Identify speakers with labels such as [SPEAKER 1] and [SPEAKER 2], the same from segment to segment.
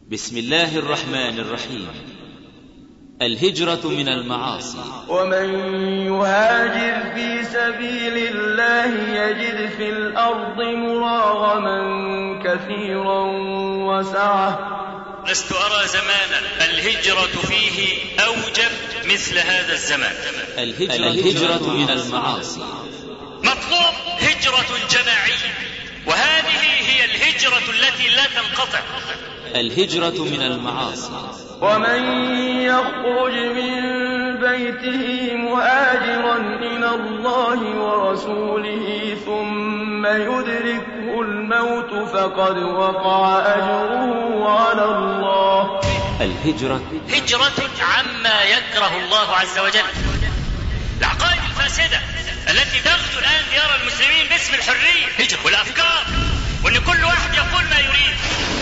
[SPEAKER 1] بسم الله الرحمن الرحيم الهجرة من المعاصي
[SPEAKER 2] ومن يهاجر في سبيل الله يجد في الأرض مراغما كثيرا وسعة
[SPEAKER 3] لست أرى زمانا الهجرة فيه أوجب مثل هذا الزمان
[SPEAKER 1] الهجرة, الهجرة من المعاصي
[SPEAKER 3] مطلوب هجرة جماعية وهذه هي الهجرة التي لا تنقطع
[SPEAKER 1] الهجرة من المعاصي
[SPEAKER 2] ومن يخرج من بيته مهاجرا إلى الله ورسوله ثم يدركه الموت فقد وقع أجره على الله
[SPEAKER 1] الهجرة
[SPEAKER 3] هجرة عما يكره الله عز وجل العقائد الفاسدة التي تغزو الآن ديار المسلمين باسم الحرية هجرة والأفكار وأن كل واحد يقول ما يريد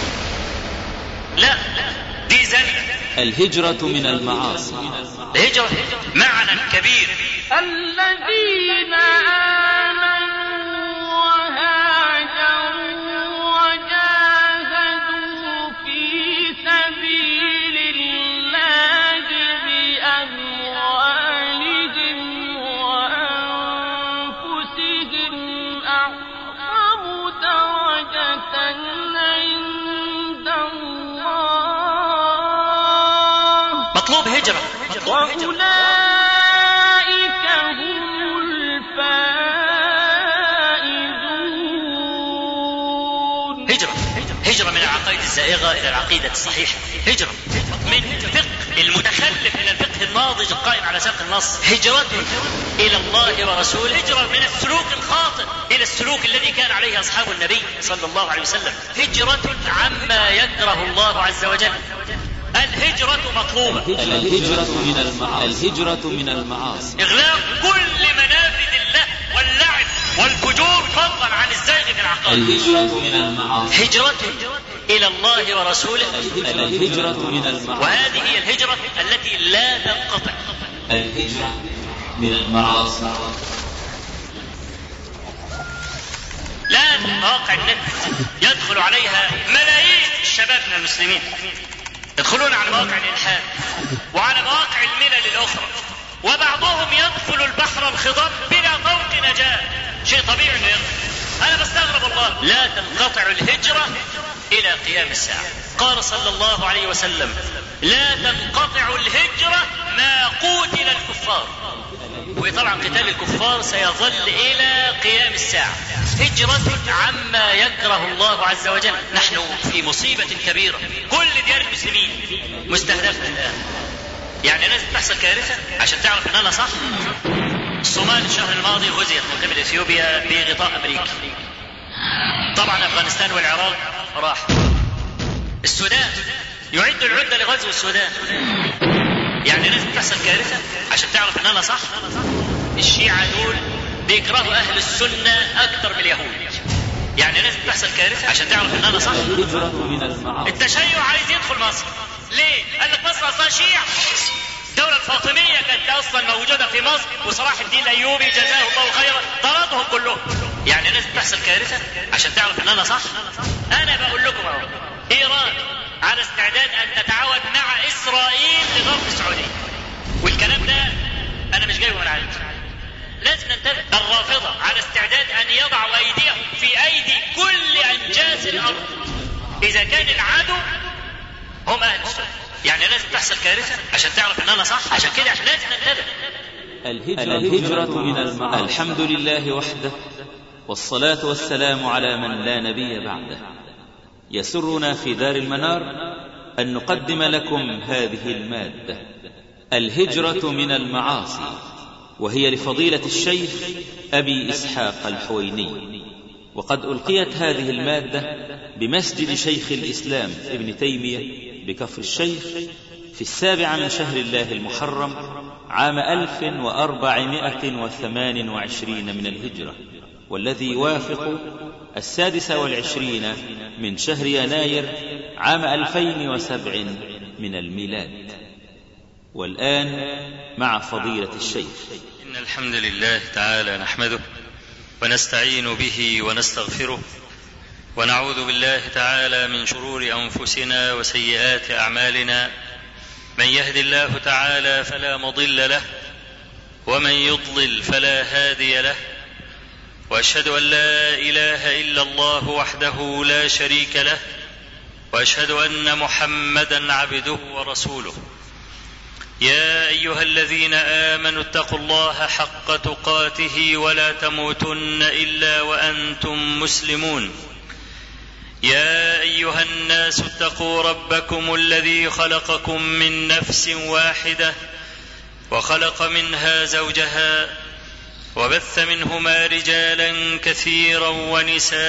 [SPEAKER 3] لا دي زنية
[SPEAKER 1] الهجرة من المعاصي
[SPEAKER 3] الهجرة معنى كبير
[SPEAKER 4] الذين آمنوا وهاجروا وجاهدوا في سبيل الله بأموالهم وأنفسهم أعظم درجة عند الله
[SPEAKER 3] مطلوب هجرة مطلوب هجرة
[SPEAKER 4] وأولئك هم الفائزون
[SPEAKER 3] هجرة هجرة من العقائد الزائغة إلى العقيدة الصحيحة هجرة من فقه المتخلف إلى الفقه الناضج القائم على ساق النص هجرة إلى الله ورسوله هجرة من السلوك الخاطئ إلى السلوك الذي كان عليه أصحاب النبي صلى الله عليه وسلم هجرة عما يكره الله عز وجل الهجرة مطلوبة
[SPEAKER 1] الهجرة من المعاصي الهجرة من المعاصي
[SPEAKER 3] إغلاق كل منافذ الله واللعب والفجور فضلا عن الزيغ في العقائد
[SPEAKER 1] الهجرة من المعاصي
[SPEAKER 3] هجرة إلى الله ورسوله
[SPEAKER 1] الهجرة من المعاصي
[SPEAKER 3] وهذه هي الهجرة التي لا تنقطع
[SPEAKER 1] الهجرة من المعاصي
[SPEAKER 3] الآن مواقع النت يدخل عليها ملايين الشباب من المسلمين يدخلون على مواقع الإلحاد وعلى مواقع الملل الأخرى وبعضهم يدخل البحر الخضاب بلا طوق نجاة شيء طبيعي انه يدخل انا بستغرب والله لا تنقطع الهجرة الى قيام الساعة قال صلى الله عليه وسلم لا تنقطع الهجرة ما قوتل الكفار وطبعا قتال الكفار سيظل الى قيام الساعة هجرة عما يكره الله عز وجل نحن في مصيبة كبيرة كل ديار المسلمين مستهدفة الان يعني لازم تحصل كارثة عشان تعرف ان انا صح الصومال الشهر الماضي غزيت مقابل اثيوبيا بغطاء امريكي طبعا افغانستان والعراق راح السودان يعد العدة لغزو السودان يعني لازم تحصل كارثة عشان تعرف ان انا صح الشيعة دول بيكرهوا اهل السنة اكثر من اليهود يعني لازم تحصل كارثة عشان تعرف ان انا صح
[SPEAKER 1] الهجرة من المعاصي
[SPEAKER 3] التشيع عايز يدخل مصر ليه؟ قال لك مصر اصلا شيعة الدولة الفاطمية كانت اصلا موجودة في مصر وصلاح الدين الايوبي جزاه الله خيرا طردهم كلهم يعني لازم تحصل كارثة عشان تعرف ان انا صح انا بقول لكم اهو ايران على استعداد ان تتعاون مع اسرائيل لضرب السعودية والكلام ده انا مش جايبه من عندي لازم ننتبه الرافضة على استعداد ان يضعوا ايديهم في ايدي كل انجاز الارض اذا كان العدو هم اهل السنة يعني لازم تحصل كارثة عشان تعرف ان انا صح عشان كده احنا لازم ننتبه
[SPEAKER 1] الهجرة, الهجرة من المعاصي الحمد لله وحده والصلاة والسلام على من لا نبي بعده يسرنا في دار المنار أن نقدم لكم هذه المادة الهجرة من المعاصي وهي لفضيلة الشيخ أبي إسحاق الحويني وقد ألقيت هذه المادة بمسجد شيخ الإسلام ابن تيمية بكفر الشيخ في السابع من شهر الله المحرم عام ألف وأربعمائة وثمان وعشرين من الهجرة والذي يوافق السادس والعشرين من شهر يناير عام ألفين وسبع من الميلاد والآن مع فضيلة الشيخ
[SPEAKER 3] إن الحمد لله تعالى نحمده ونستعين به ونستغفره
[SPEAKER 5] ونعوذ بالله تعالى من شرور انفسنا وسيئات اعمالنا من يهد الله تعالى فلا مضل له ومن يضلل فلا هادي له واشهد ان لا اله الا الله وحده لا شريك له واشهد ان محمدا عبده ورسوله يا ايها الذين امنوا اتقوا الله حق تقاته ولا تموتن الا وانتم مسلمون يا ايها الناس اتقوا ربكم الذي خلقكم من نفس واحده وخلق منها زوجها وبث منهما رجالا كثيرا ونساء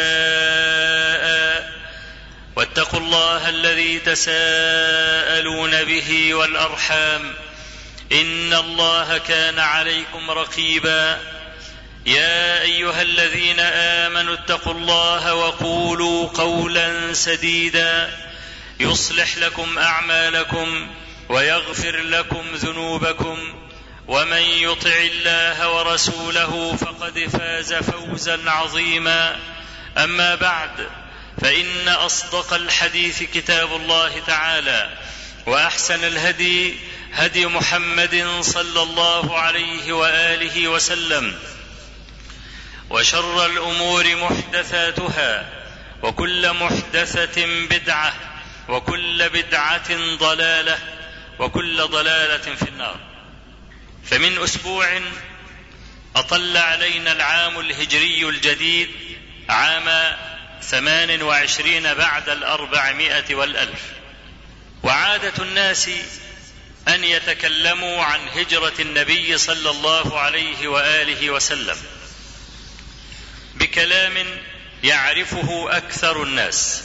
[SPEAKER 5] واتقوا الله الذي تساءلون به والارحام ان الله كان عليكم رقيبا يا ايها الذين امنوا اتقوا الله وقولوا قولا سديدا يصلح لكم اعمالكم ويغفر لكم ذنوبكم ومن يطع الله ورسوله فقد فاز فوزا عظيما اما بعد فان اصدق الحديث كتاب الله تعالى واحسن الهدي هدي محمد صلى الله عليه واله وسلم وشر الامور محدثاتها وكل محدثه بدعه وكل بدعه ضلاله وكل ضلاله في النار فمن اسبوع اطل علينا العام الهجري الجديد عام ثمان وعشرين بعد الأربعمائة والألف وعادة الناس أن يتكلموا عن هجرة النبي صلى الله عليه وآله وسلم بكلام يعرفه أكثر الناس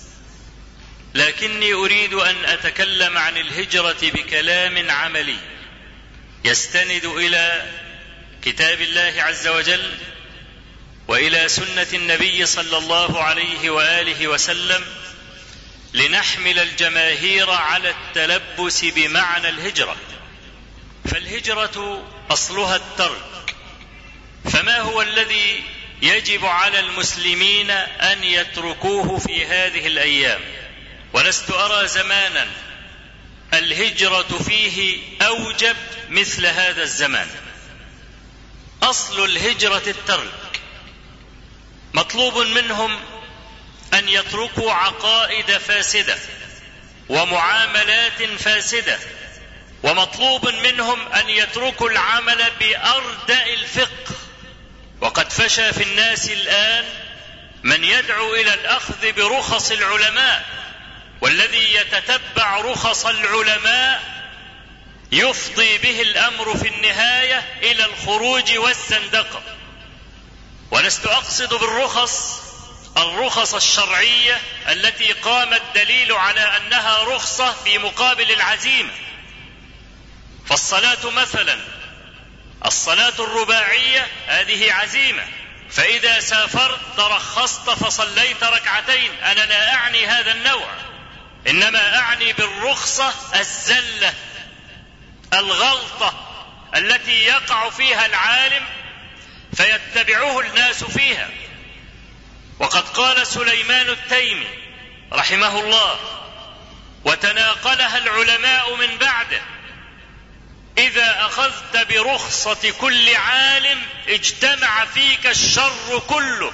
[SPEAKER 5] لكني أريد أن أتكلم عن الهجرة بكلام عملي يستند إلى كتاب الله عز وجل والى سنه النبي صلى الله عليه واله وسلم لنحمل الجماهير على التلبس بمعنى الهجره فالهجره اصلها الترك فما هو الذي يجب على المسلمين ان يتركوه في هذه الايام ولست ارى زمانا الهجره فيه اوجب مثل هذا الزمان اصل الهجره الترك مطلوب منهم ان يتركوا عقائد فاسده ومعاملات فاسده ومطلوب منهم ان يتركوا العمل باردا الفقه وقد فشى في الناس الان من يدعو الى الاخذ برخص العلماء والذي يتتبع رخص العلماء يفضي به الامر في النهايه الى الخروج والزندقه ولست اقصد بالرخص الرخص الشرعيه التي قام الدليل على انها رخصه في مقابل العزيمه فالصلاه مثلا الصلاه الرباعيه هذه عزيمه فاذا سافرت ترخصت فصليت ركعتين انا لا اعني هذا النوع انما اعني بالرخصه الزله الغلطه التي يقع فيها العالم فيتبعه الناس فيها وقد قال سليمان التيمي رحمه الله وتناقلها العلماء من بعده اذا اخذت برخصه كل عالم اجتمع فيك الشر كله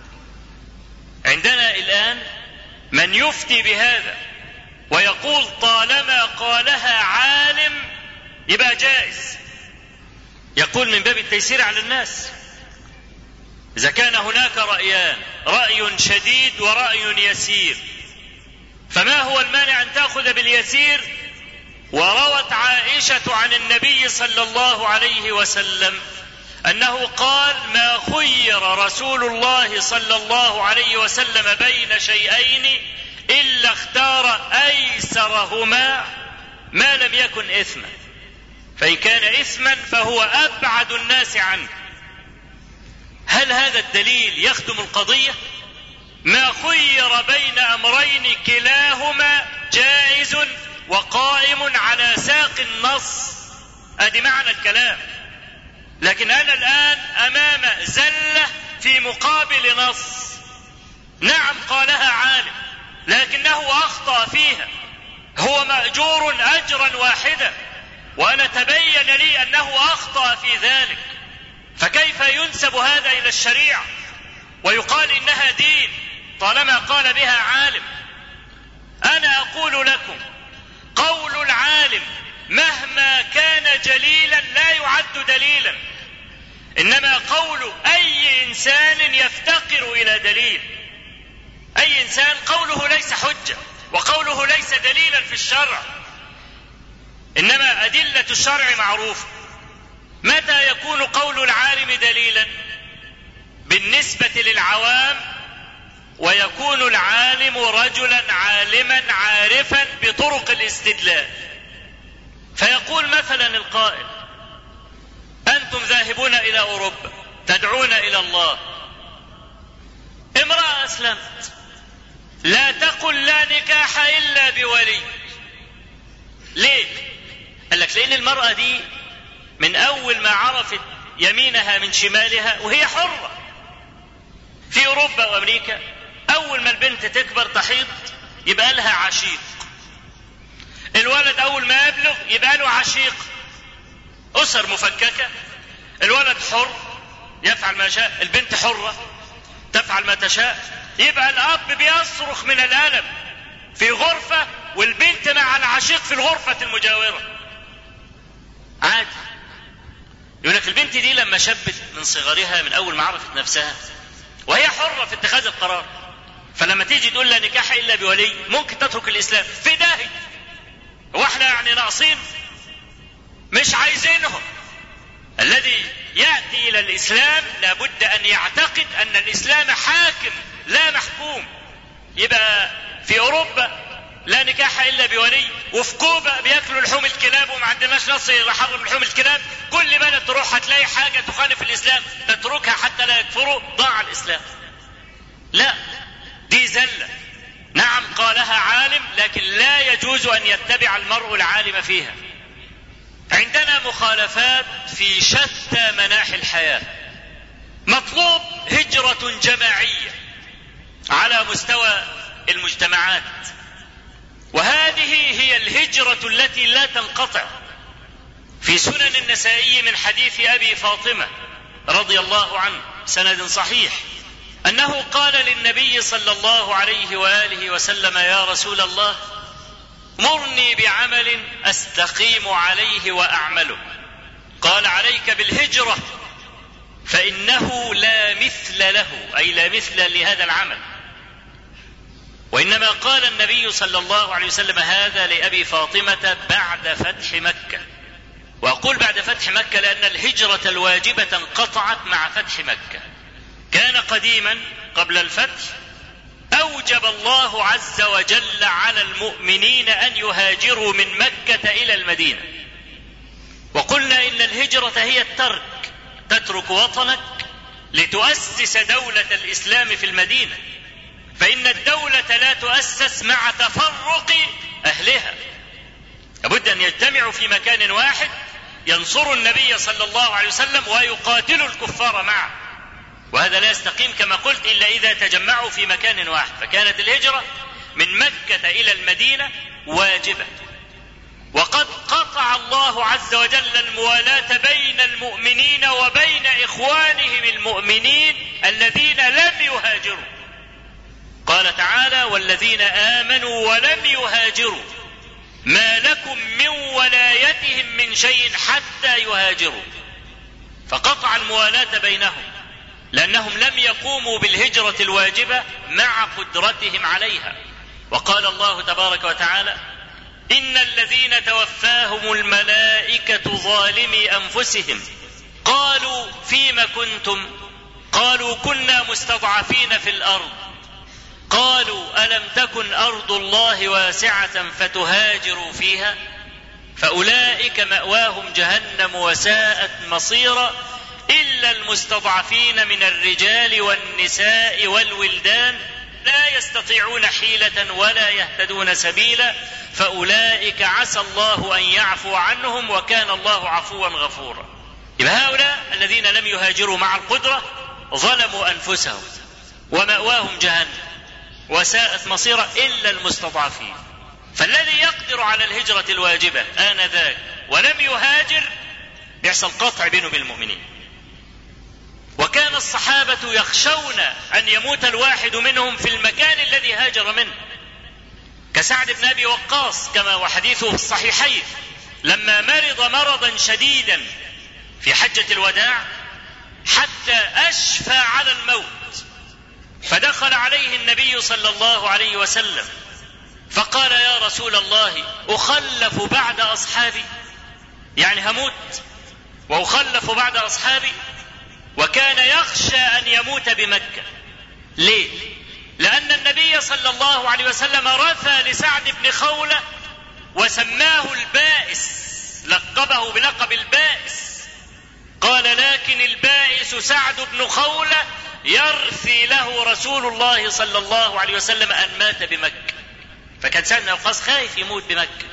[SPEAKER 5] عندنا الان من يفتي بهذا ويقول طالما قالها عالم يبقى جائز يقول من باب التيسير على الناس إذا كان هناك رأيان رأي شديد ورأي يسير فما هو المانع أن تأخذ باليسير وروت عائشة عن النبي صلى الله عليه وسلم أنه قال ما خير رسول الله صلى الله عليه وسلم بين شيئين إلا اختار أيسرهما ما لم يكن إثما فإن كان إثما فهو أبعد الناس عنه هل هذا الدليل يخدم القضية ما خير بين أمرين كلاهما جائز وقائم على ساق النص ادي معنى الكلام لكن انا الان امام زله في مقابل نص نعم قالها عالم لكنه اخطا فيها هو ماجور اجرا واحدا وانا تبين لي انه اخطا في ذلك فكيف ينسب هذا الى الشريعه ويقال انها دين طالما قال بها عالم انا اقول لكم قول العالم مهما كان جليلا لا يعد دليلا انما قول اي انسان يفتقر الى دليل اي انسان قوله ليس حجه وقوله ليس دليلا في الشرع انما ادله الشرع معروفه متى يكون قول العالم دليلا بالنسبه للعوام ويكون العالم رجلا عالما عارفا بطرق الاستدلال فيقول مثلا القائل انتم ذاهبون الى اوروبا تدعون الى الله امراه اسلمت لا تقل لا نكاح الا بولي ليه قال لك لان المراه دي من اول ما عرفت يمينها من شمالها وهي حره في اوروبا وامريكا اول ما البنت تكبر تحيض يبقى لها عشيق الولد اول ما يبلغ يبقى له عشيق اسر مفككه الولد حر يفعل ما شاء البنت حره تفعل ما تشاء يبقى الاب بيصرخ من الالم في غرفه والبنت مع العشيق في الغرفه المجاوره عادي يقول لك البنت دي لما شبت من صغرها من اول ما عرفت نفسها وهي حره في اتخاذ القرار فلما تيجي تقول لا نكاح الا بولي ممكن تترك الاسلام في داهيه هو احنا يعني ناقصين مش عايزينهم الذي ياتي الى الاسلام لابد ان يعتقد ان الاسلام حاكم لا محكوم يبقى في اوروبا لا نكاح الا بولي وفي كوبا بياكلوا لحوم الكلاب وما عندناش نص يحرم لحوم الكلاب كل بلد تروح هتلاقي حاجه تخالف الاسلام تتركها حتى لا يكفروا ضاع الاسلام لا دي زله نعم قالها عالم لكن لا يجوز ان يتبع المرء العالم فيها عندنا مخالفات في شتى مناحي الحياه مطلوب هجره جماعيه على مستوى المجتمعات وهذه هي الهجره التي لا تنقطع في سنن النسائي من حديث ابي فاطمه رضي الله عنه سند صحيح انه قال للنبي صلى الله عليه واله وسلم يا رسول الله مرني بعمل استقيم عليه واعمله قال عليك بالهجره فانه لا مثل له اي لا مثل لهذا العمل وانما قال النبي صلى الله عليه وسلم هذا لابي فاطمه بعد فتح مكه واقول بعد فتح مكه لان الهجره الواجبه انقطعت مع فتح مكه كان قديما قبل الفتح اوجب الله عز وجل على المؤمنين ان يهاجروا من مكه الى المدينه وقلنا ان الهجره هي الترك تترك وطنك لتؤسس دوله الاسلام في المدينه فان الدوله لا تؤسس مع تفرق اهلها لابد ان يجتمعوا في مكان واحد ينصروا النبي صلى الله عليه وسلم ويقاتلوا الكفار معه وهذا لا يستقيم كما قلت الا اذا تجمعوا في مكان واحد فكانت الهجره من مكه الى المدينه واجبه وقد قطع الله عز وجل الموالاه بين المؤمنين وبين اخوانهم المؤمنين الذين لم يهاجروا قال تعالى والذين امنوا ولم يهاجروا ما لكم من ولايتهم من شيء حتى يهاجروا فقطع الموالاه بينهم لانهم لم يقوموا بالهجره الواجبه مع قدرتهم عليها وقال الله تبارك وتعالى ان الذين توفاهم الملائكه ظالمي انفسهم قالوا فيم كنتم قالوا كنا مستضعفين في الارض قالوا الم تكن ارض الله واسعه فتهاجروا فيها فاولئك ماواهم جهنم وساءت مصيرا الا المستضعفين من الرجال والنساء والولدان لا يستطيعون حيله ولا يهتدون سبيلا فاولئك عسى الله ان يعفو عنهم وكان الله عفوا غفورا يبقى هؤلاء الذين لم يهاجروا مع القدره ظلموا انفسهم وماواهم جهنم وساءت مصيرا إلا المستضعفين فالذي يقدر على الهجرة الواجبة آنذاك ولم يهاجر بيحصل قطع بينه وبين المؤمنين وكان الصحابة يخشون أن يموت الواحد منهم في المكان الذي هاجر منه كسعد بن أبي وقاص كما وحديثه في الصحيحين لما مرض مرضا شديدا في حجة الوداع حتى أشفى على الموت فدخل عليه النبي صلى الله عليه وسلم فقال يا رسول الله أخلف بعد أصحابي يعني هموت وأخلف بعد أصحابي وكان يخشى أن يموت بمكة ليه؟ لأن النبي صلى الله عليه وسلم رثى لسعد بن خولة وسماه البائس لقبه بلقب البائس قال لكن البائس سعد بن خولة يرثي له رسول الله صلى الله عليه وسلم أن مات بمكة فكان سعد بن وقاص خايف يموت بمكة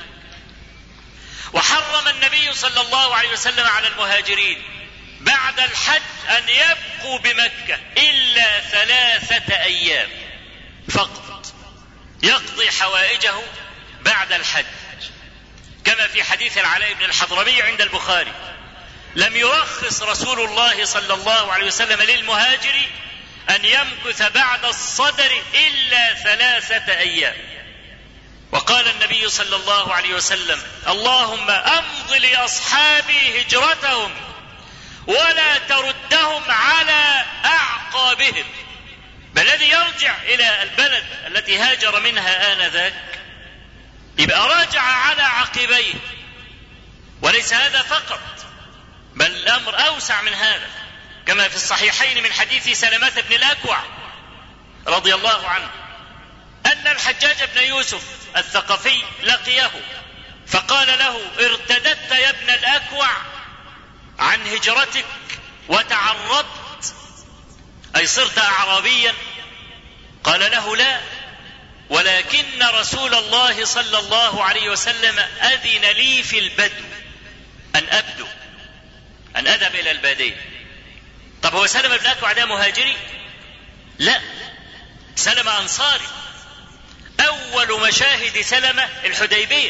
[SPEAKER 5] وحرم النبي صلى الله عليه وسلم على المهاجرين بعد الحج أن يبقوا بمكة إلا ثلاثة أيام فقط يقضي حوائجه بعد الحج كما في حديث العلاء بن الحضرمي عند البخاري لم يرخص رسول الله صلى الله عليه وسلم للمهاجر أن يمكث بعد الصدر إلا ثلاثة أيام وقال النبي صلى الله عليه وسلم اللهم أمض لأصحابي هجرتهم ولا تردهم على أعقابهم بل الذي يرجع إلى البلد التي هاجر منها آنذاك يبقى راجع على عقبيه وليس هذا فقط بل الأمر أوسع من هذا كما في الصحيحين من حديث سلمة بن الأكوع رضي الله عنه أن الحجاج بن يوسف الثقفي لقيه فقال له ارتددت يا ابن الأكوع عن هجرتك وتعرضت أي صرت أعرابيا قال له لا ولكن رسول الله صلى الله عليه وسلم أذن لي في البدو أن أبدو أن أذهب إلى البادية طب هو سلمة بن أكوع ده مهاجري لا سلمة أنصاري أول مشاهد سلمة الحديبية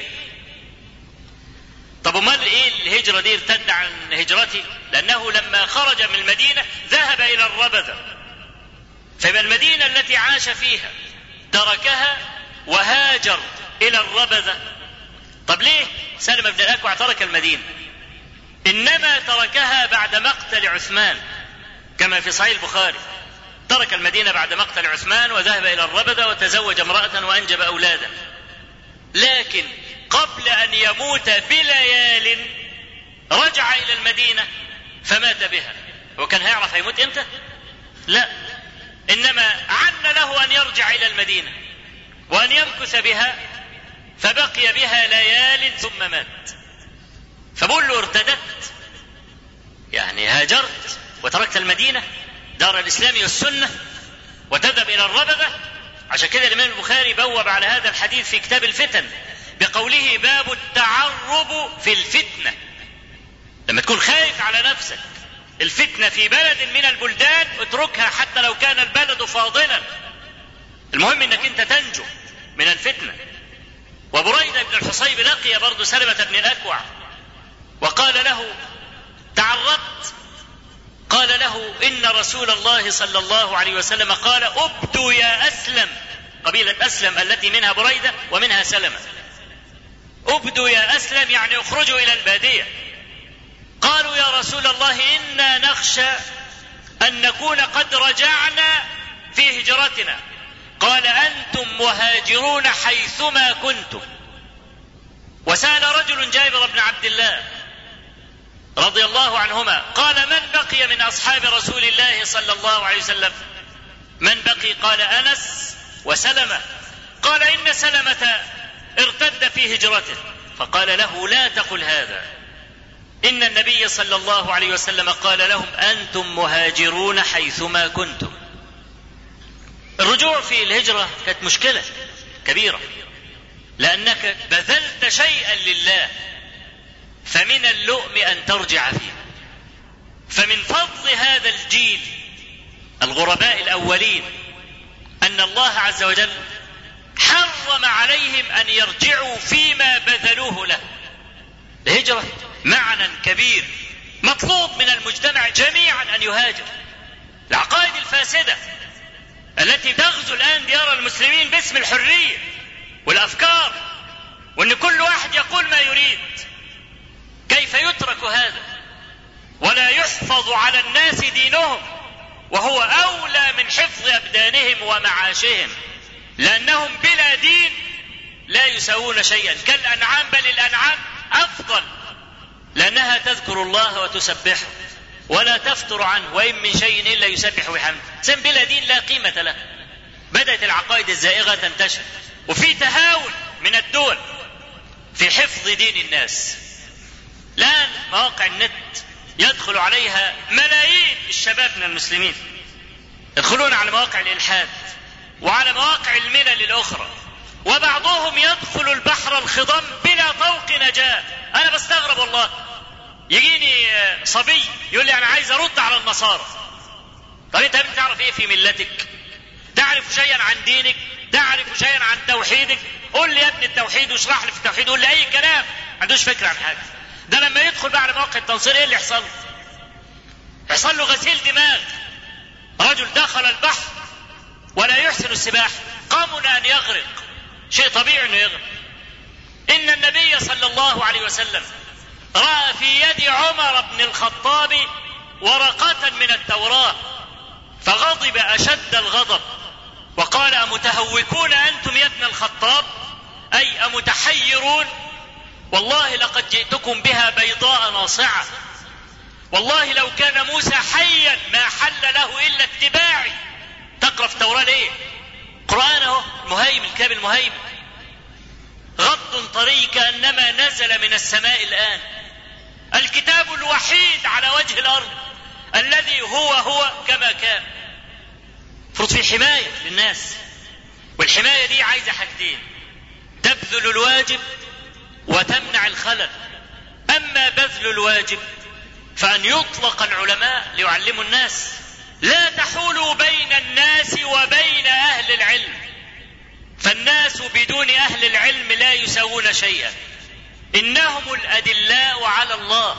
[SPEAKER 5] طب امال ايه الهجره دي ارتد عن هجرته لانه لما خرج من المدينه ذهب الى الربذه فما المدينه التي عاش فيها تركها وهاجر الى الربذه طب ليه سلم بن الاكوع ترك المدينه انما تركها بعد مقتل عثمان كما في صحيح البخاري ترك المدينه بعد مقتل عثمان وذهب الى الربذه وتزوج امراه وانجب اولادا لكن قبل ان يموت بليال رجع الى المدينه فمات بها وكان هيعرف هيموت امتى لا انما عن له ان يرجع الى المدينه وان يمكث بها فبقي بها ليال ثم مات فبقول له ارتدت يعني هاجرت وتركت المدينه دار الاسلام والسنه وتذهب الى الربذه عشان كده الامام البخاري بوب على هذا الحديث في كتاب الفتن بقوله باب التعرب في الفتنه لما تكون خايف على نفسك الفتنه في بلد من البلدان اتركها حتى لو كان البلد فاضلا المهم انك انت تنجو من الفتنه وبريده بن الحصيب لقي برضه سلمه بن الاكوع وقال له تعرضت قال له ان رسول الله صلى الله عليه وسلم قال ابدوا يا اسلم قبيله اسلم التي منها بريده ومنها سلمه ابدوا يا اسلم يعني اخرجوا الى الباديه قالوا يا رسول الله انا نخشى ان نكون قد رجعنا في هجرتنا قال انتم مهاجرون حيثما كنتم وسال رجل جابر بن عبد الله رضي الله عنهما قال من بقي من اصحاب رسول الله صلى الله عليه وسلم من بقي قال انس وسلمه قال ان سلمه ارتد في هجرته فقال له لا تقل هذا ان النبي صلى الله عليه وسلم قال لهم انتم مهاجرون حيثما كنتم الرجوع في الهجره كانت مشكله كبيره لانك بذلت شيئا لله فمن اللؤم ان ترجع فيه فمن فضل هذا الجيل الغرباء الاولين أن الله عز وجل حرم عليهم أن يرجعوا فيما بذلوه له الهجرة معنى كبير مطلوب من المجتمع جميعا أن يهاجر العقائد الفاسدة التي تغزو الآن ديار المسلمين باسم الحرية والأفكار وأن كل واحد يقول ما يريد كيف يترك هذا ولا يحفظ على الناس دينهم وهو أولى من حفظ أبدانهم ومعاشهم لأنهم بلا دين لا يساوون شيئا كالأنعام بل الأنعام أفضل لأنها تذكر الله وتسبحه ولا تفتر عنه وإن من شيء إلا يسبح بحمده سن بلا دين لا قيمة له بدأت العقائد الزائغة تنتشر وفي تهاون من الدول في حفظ دين الناس الآن مواقع النت يدخل عليها ملايين الشباب من المسلمين يدخلون على مواقع الإلحاد وعلى مواقع الملل الأخرى وبعضهم يدخل البحر الخضم بلا طوق نجاة أنا بستغرب والله يجيني صبي يقول لي أنا عايز أرد على النصارى طب أنت بتعرف إيه في ملتك تعرف شيئا عن دينك تعرف شيئا عن توحيدك قول لي يا ابن التوحيد واشرح لي في التوحيد قول لي أي كلام ما عندوش فكرة عن حاجة ده لما يدخل بقى على مواقع التنصير ايه اللي يحصل له؟ يحصل له غسيل دماغ رجل دخل البحر ولا يحسن السباحة قامن أن يغرق شيء طبيعي أنه يغرق إن النبي صلى الله عليه وسلم رأى في يد عمر بن الخطاب ورقة من التوراة فغضب أشد الغضب وقال أمتهوكون أنتم يا ابن الخطاب أي أمتحيرون والله لقد جئتكم بها بيضاء ناصعة والله لو كان موسى حيا ما حل له إلا اتباعي تقرأ في التوراة ليه قرآن اهو المهيمن الكتاب المهيمن غض طري كأنما نزل من السماء الآن الكتاب الوحيد على وجه الأرض الذي هو هو كما كان فرض في حماية للناس والحماية دي عايزة حاجتين تبذل الواجب وتمنع الخلل أما بذل الواجب فأن يطلق العلماء ليعلموا الناس لا تحولوا بين الناس وبين أهل العلم فالناس بدون أهل العلم لا يساوون شيئا إنهم الأدلاء على الله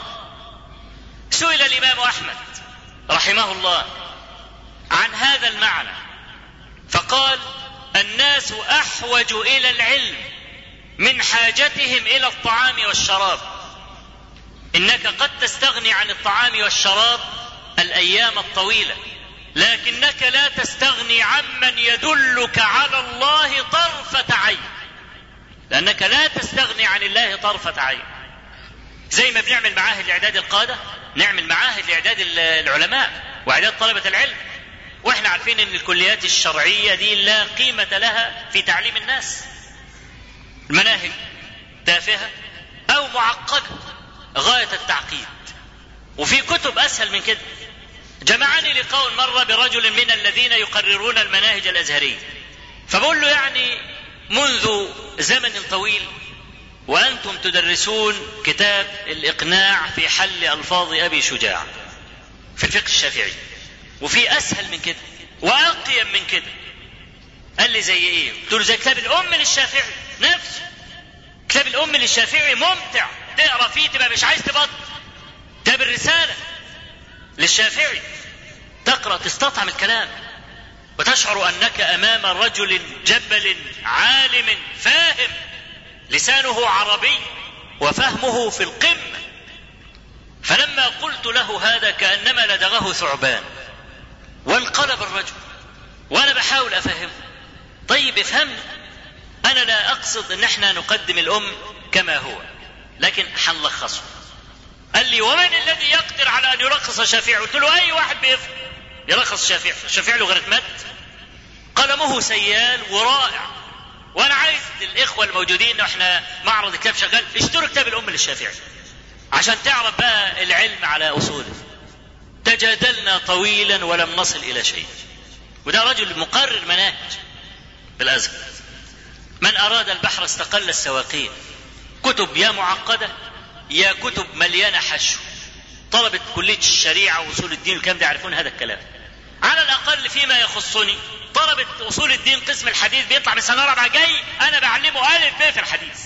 [SPEAKER 5] سئل الإمام أحمد رحمه الله عن هذا المعنى فقال الناس أحوج إلى العلم من حاجتهم إلى الطعام والشراب إنك قد تستغني عن الطعام والشراب الأيام الطويلة لكنك لا تستغني عمن يدلك على الله طرفة عين لأنك لا تستغني عن الله طرفة عين زي ما بنعمل معاهد لإعداد القادة نعمل معاهد لإعداد العلماء وإعداد طلبة العلم واحنا عارفين ان الكليات الشرعية دي لا قيمة لها في تعليم الناس المناهج تافهة او معقدة غاية التعقيد وفي كتب اسهل من كده جمعني لقاء مرة برجل من الذين يقررون المناهج الازهرية فبقول له يعني منذ زمن طويل وانتم تدرسون كتاب الاقناع في حل الفاظ ابي شجاع في الفقه الشافعي وفي اسهل من كده واقيم من كده قال لي زي ايه قلت له زي كتاب الام للشافعي نفسه كتاب الام للشافعي ممتع تقرا فيه تبقى مش عايز تبطل كتاب الرساله للشافعي تقرا تستطعم الكلام وتشعر انك امام رجل جبل عالم فاهم لسانه عربي وفهمه في القمه فلما قلت له هذا كانما لدغه ثعبان وانقلب الرجل وانا بحاول افهمه طيب افهمني انا لا اقصد ان احنا نقدم الام كما هو لكن حنلخصه قال لي ومن الذي يقدر على ان يرخص الشافعي قلت له اي واحد بيفهم يرخص الشافعي الشافعي له غير قلمه سيال ورائع وانا عايز الاخوه الموجودين احنا معرض كتاب شغال اشتروا كتاب الام للشافعي عشان تعرف بقى العلم على اصوله تجادلنا طويلا ولم نصل الى شيء وده رجل مقرر مناهج بالازهر من اراد البحر استقل السواقين كتب يا معقده يا كتب مليانه حشو طلبه كليه الشريعه واصول الدين والكلام ده يعرفون هذا الكلام على الاقل فيما يخصني وطلبة اصول الدين قسم الحديث بيطلع من سنه رابعه جاي انا بعلمه الف ب في الحديث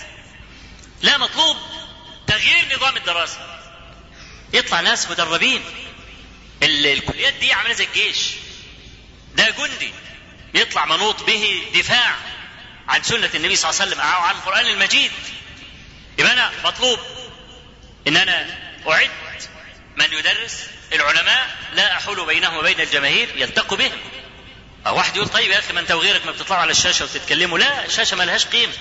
[SPEAKER 5] لا مطلوب تغيير نظام الدراسه يطلع ناس مدربين ال- الكليات دي عامله زي الجيش ده جندي يطلع منوط به دفاع عن سنة النبي صلى الله عليه وسلم أو عن القرآن المجيد يبقى أنا مطلوب إن أنا أعد من يدرس العلماء لا أحول بينهم وبين الجماهير يلتقوا بهم أو واحد يقول طيب يا أخي ما أنت وغيرك ما بتطلعوا على الشاشة وتتكلموا لا الشاشة ما لهاش قيمة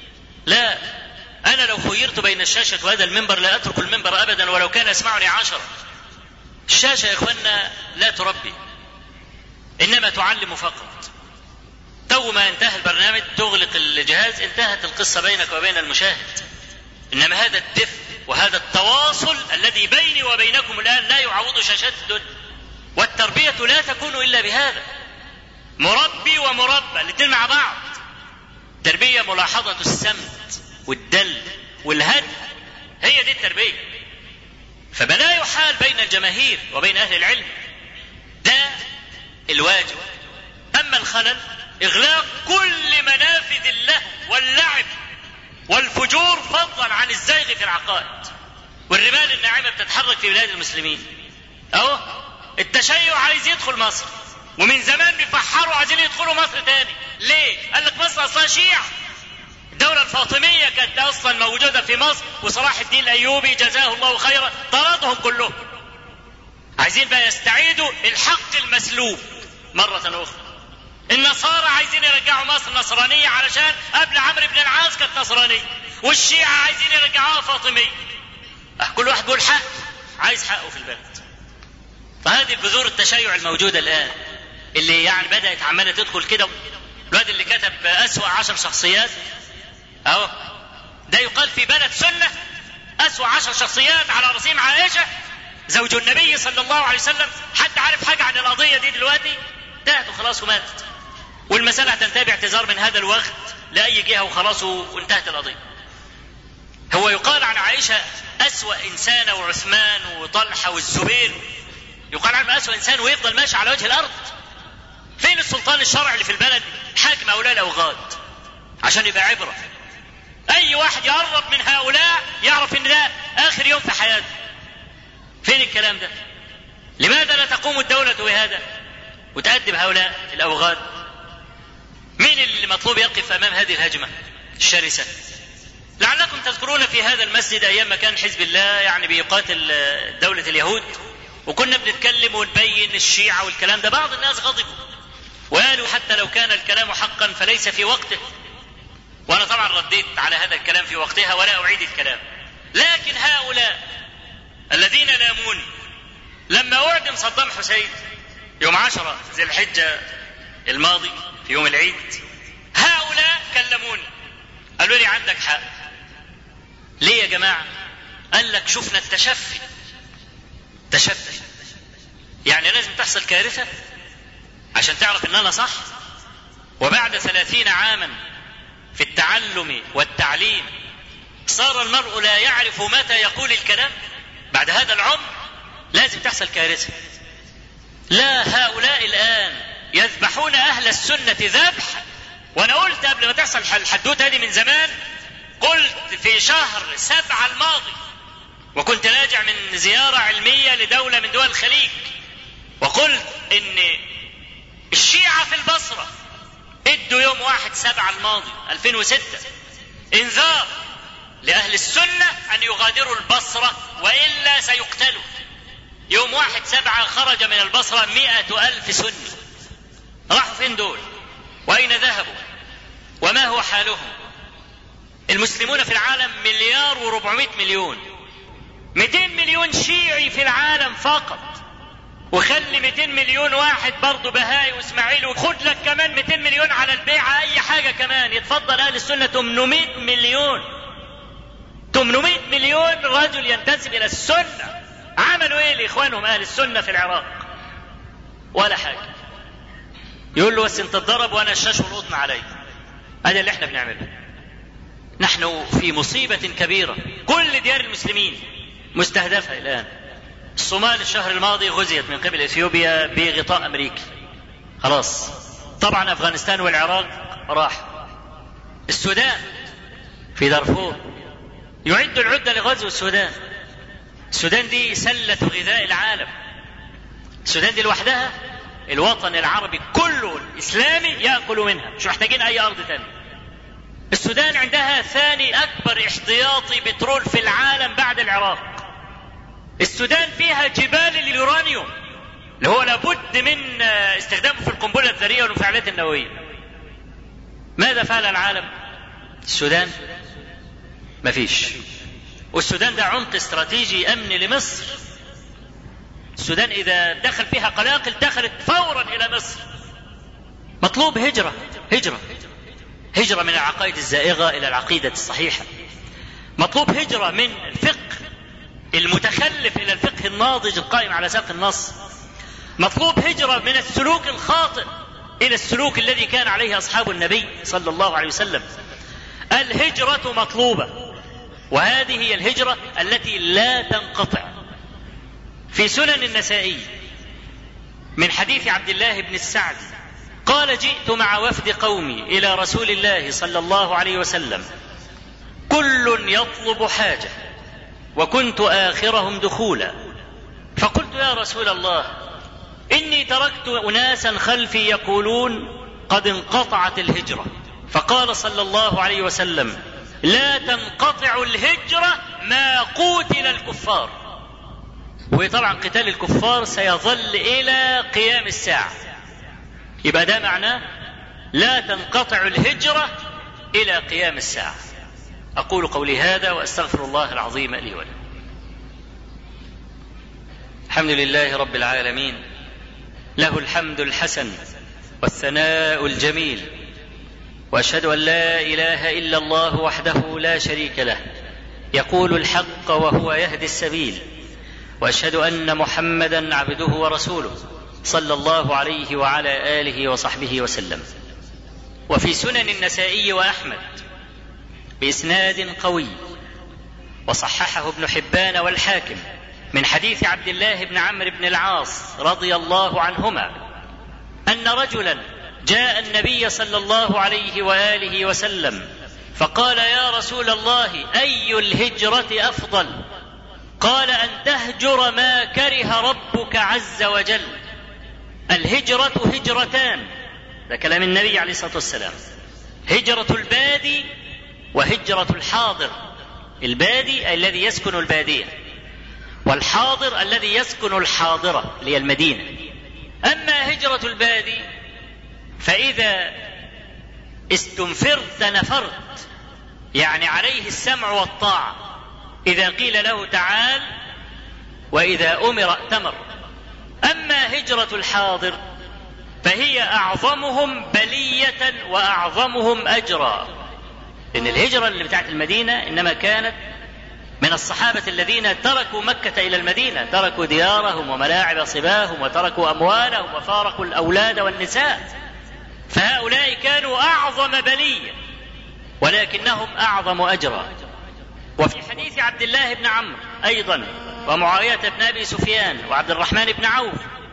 [SPEAKER 5] لا أنا لو خيرت بين الشاشة وهذا المنبر لا أترك المنبر أبدا ولو كان يسمعني عشرة الشاشة يا إخوانا لا تربي إنما تعلم فقط تو ما انتهى البرنامج تغلق الجهاز انتهت القصة بينك وبين المشاهد إنما هذا الدفء وهذا التواصل الذي بيني وبينكم الآن لا يعوض شاشات الدنيا والتربية لا تكون إلا بهذا مربي ومربى الاثنين مع بعض تربية ملاحظة السمت والدل والهدي هي دي التربية فبلا يحال بين الجماهير وبين أهل العلم ده الواجب أما الخلل إغلاق كل منافذ اللهو واللعب والفجور فضلا عن الزيغ في العقائد والرمال الناعمة بتتحرك في بلاد المسلمين أهو التشيع عايز يدخل مصر ومن زمان بيفحروا عايزين يدخلوا مصر تاني ليه؟ قال لك مصر أصلا شيعة الدولة الفاطمية كانت أصلا موجودة في مصر وصلاح الدين الأيوبي جزاه الله خيرا طردهم كلهم عايزين بقى يستعيدوا الحق المسلوب مرة أخرى النصارى عايزين يرجعوا مصر نصرانية علشان قبل عمرو بن العاص كانت نصرانية والشيعة عايزين يرجعوها فاطمية أه كل واحد بيقول حق عايز حقه في البلد فهذه البذور التشيع الموجودة الآن اللي يعني بدأت عمالة تدخل كده الواد اللي كتب أسوأ عشر شخصيات أهو ده يقال في بلد سنة أسوأ عشر شخصيات على رسيم عائشة زوج النبي صلى الله عليه وسلم حد عارف حاجة عن القضية دي دلوقتي انتهت وخلاص وماتت والمسألة هتنتهي باعتذار من هذا الوقت لأي جهة وخلاص وانتهت القضية هو يقال عن عائشة أسوأ إنسانة وعثمان وطلحة والزبير يقال عنه أسوأ إنسان ويفضل ماشي على وجه الأرض فين السلطان الشرعي اللي في البلد حاكم هؤلاء الأوغاد عشان يبقى عبرة أي واحد يقرب من هؤلاء يعرف إن ده آخر يوم في حياته فين الكلام ده لماذا لا تقوم الدولة بهذا وتأدب هؤلاء الأوغاد مين اللي مطلوب يقف أمام هذه الهجمة الشرسة لعلكم تذكرون في هذا المسجد أيام ما كان حزب الله يعني بيقاتل دولة اليهود وكنا بنتكلم ونبين الشيعة والكلام ده بعض الناس غضبوا وقالوا حتى لو كان الكلام حقا فليس في وقته وأنا طبعا رديت على هذا الكلام في وقتها ولا أعيد الكلام لكن هؤلاء الذين لامون لما أعدم صدام حسين يوم عشرة ذي الحجة الماضي في يوم العيد هؤلاء كلموني قالوا لي عندك حق ليه يا جماعة قال لك شفنا التشفي تشفي يعني لازم تحصل كارثة عشان تعرف ان انا صح وبعد ثلاثين عاما في التعلم والتعليم صار المرء لا يعرف متى يقول الكلام بعد هذا العمر لازم تحصل كارثة لا هؤلاء الآن يذبحون أهل السنة ذبح وأنا قلت قبل ما تحصل الحدوتة هذه من زمان قلت في شهر سبعة الماضي وكنت راجع من زيارة علمية لدولة من دول الخليج وقلت إن الشيعة في البصرة ادوا يوم واحد سبعة الماضي 2006 انذار لأهل السنة أن يغادروا البصرة وإلا سيقتلوا يوم واحد سبعة خرج من البصرة مئة ألف سني راحوا فين دول وأين ذهبوا وما هو حالهم المسلمون في العالم مليار وربعمائة مليون 200 مليون شيعي في العالم فقط وخلي 200 مليون واحد برضه بهائي واسماعيل وخد لك كمان 200 مليون على البيعة أي حاجة كمان يتفضل أهل السنة 800 مليون 800 مليون رجل ينتسب إلى السنة عملوا إيه لإخوانهم أهل السنة في العراق ولا حاجة يقول له بس أنت تضرب وأنا الشاش والقطن علي هذا اللي احنا بنعمله نحن في مصيبة كبيرة كل ديار المسلمين مستهدفة الآن الصومال الشهر الماضي غزيت من قبل اثيوبيا بغطاء امريكي خلاص طبعا افغانستان والعراق راح السودان في دارفور يعد العده لغزو السودان السودان دي سله غذاء العالم السودان دي لوحدها الوطن العربي كله الاسلامي ياكل منها مش محتاجين اي ارض تاني السودان عندها ثاني اكبر احتياطي بترول في العالم بعد العراق السودان فيها جبال اليورانيوم اللي هو لابد من استخدامه في القنبله الذريه والمفاعلات النوويه ماذا فعل العالم السودان مفيش والسودان ده عمق استراتيجي امني لمصر السودان اذا دخل فيها قلاقل دخلت فورا الى مصر مطلوب هجره هجره هجره من العقائد الزائغه الى العقيده الصحيحه مطلوب هجره من الفقه المتخلف الى الفقه الناضج القائم على ساق النص مطلوب هجره من السلوك الخاطئ الى السلوك الذي كان عليه اصحاب النبي صلى الله عليه وسلم الهجره مطلوبه وهذه هي الهجره التي لا تنقطع في سنن النسائي من حديث عبد الله بن السعد قال جئت مع وفد قومي الى رسول الله صلى الله عليه وسلم كل يطلب حاجه وكنت اخرهم دخولا فقلت يا رسول الله اني تركت اناسا خلفي يقولون قد انقطعت الهجره فقال صلى الله عليه وسلم لا تنقطع الهجره ما قوتل الكفار وطبعا قتال الكفار سيظل الى قيام الساعه يبقى ده معناه لا تنقطع الهجره الى قيام الساعه اقول قولي هذا واستغفر الله العظيم لي ولكم الحمد لله رب العالمين له الحمد الحسن والثناء الجميل واشهد ان لا اله الا الله وحده لا شريك له يقول الحق وهو يهدي السبيل واشهد ان محمدا عبده ورسوله صلى الله عليه وعلى اله وصحبه وسلم وفي سنن النسائي واحمد باسناد قوي وصححه ابن حبان والحاكم من حديث عبد الله بن عمرو بن العاص رضي الله عنهما ان رجلا جاء النبي صلى الله عليه واله وسلم فقال يا رسول الله اي الهجره افضل قال ان تهجر ما كره ربك عز وجل الهجره هجرتان ده كلام النبي عليه الصلاه والسلام هجره البادي وهجره الحاضر البادي الذي يسكن الباديه والحاضر الذي يسكن الحاضره اللي هي المدينه اما هجره البادي فاذا استنفرت نفرت يعني عليه السمع والطاعه اذا قيل له تعال واذا امر ائتمر اما هجره الحاضر فهي اعظمهم بليه واعظمهم اجرا ان الهجره اللي بتاعت المدينه انما كانت من الصحابة الذين تركوا مكة إلى المدينة تركوا ديارهم وملاعب صباهم وتركوا أموالهم وفارقوا الأولاد والنساء فهؤلاء كانوا أعظم بلية ولكنهم أعظم أجرا وفي حديث عبد الله بن عمرو أيضا ومعاوية بن أبي سفيان وعبد الرحمن بن عوف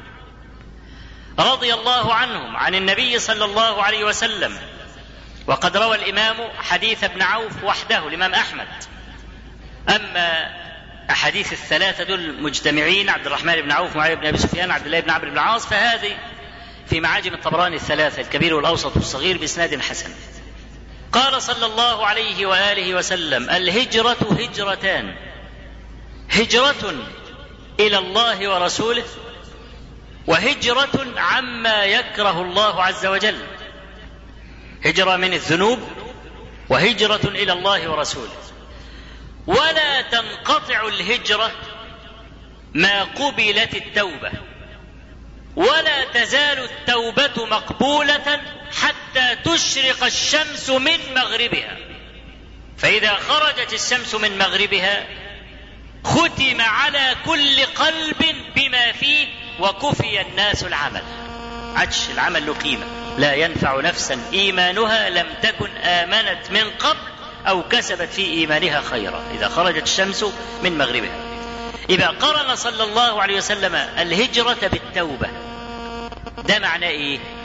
[SPEAKER 5] رضي الله عنهم عن النبي صلى الله عليه وسلم وقد روى الإمام حديث ابن عوف وحده الإمام أحمد أما أحاديث الثلاثة دول مجتمعين عبد الرحمن بن عوف معاوية بن أبي سفيان عبد الله بن عمرو بن العاص فهذه في معاجم الطبراني الثلاثة الكبير والأوسط والصغير بإسناد حسن قال صلى الله عليه وآله وسلم الهجرة هجرتان هجرة إلى الله ورسوله وهجرة عما يكره الله عز وجل هجرة من الذنوب وهجرة إلى الله ورسوله ولا تنقطع الهجرة ما قبلت التوبة ولا تزال التوبة مقبولة حتى تشرق الشمس من مغربها فإذا خرجت الشمس من مغربها ختم على كل قلب بما فيه وكفي الناس العمل عدش العمل له قيمة لا ينفع نفسا إيمانها لم تكن آمنت من قبل أو كسبت في إيمانها خيرا إذا خرجت الشمس من مغربها إذا قرن صلى الله عليه وسلم الهجرة بالتوبة ده معناه إيه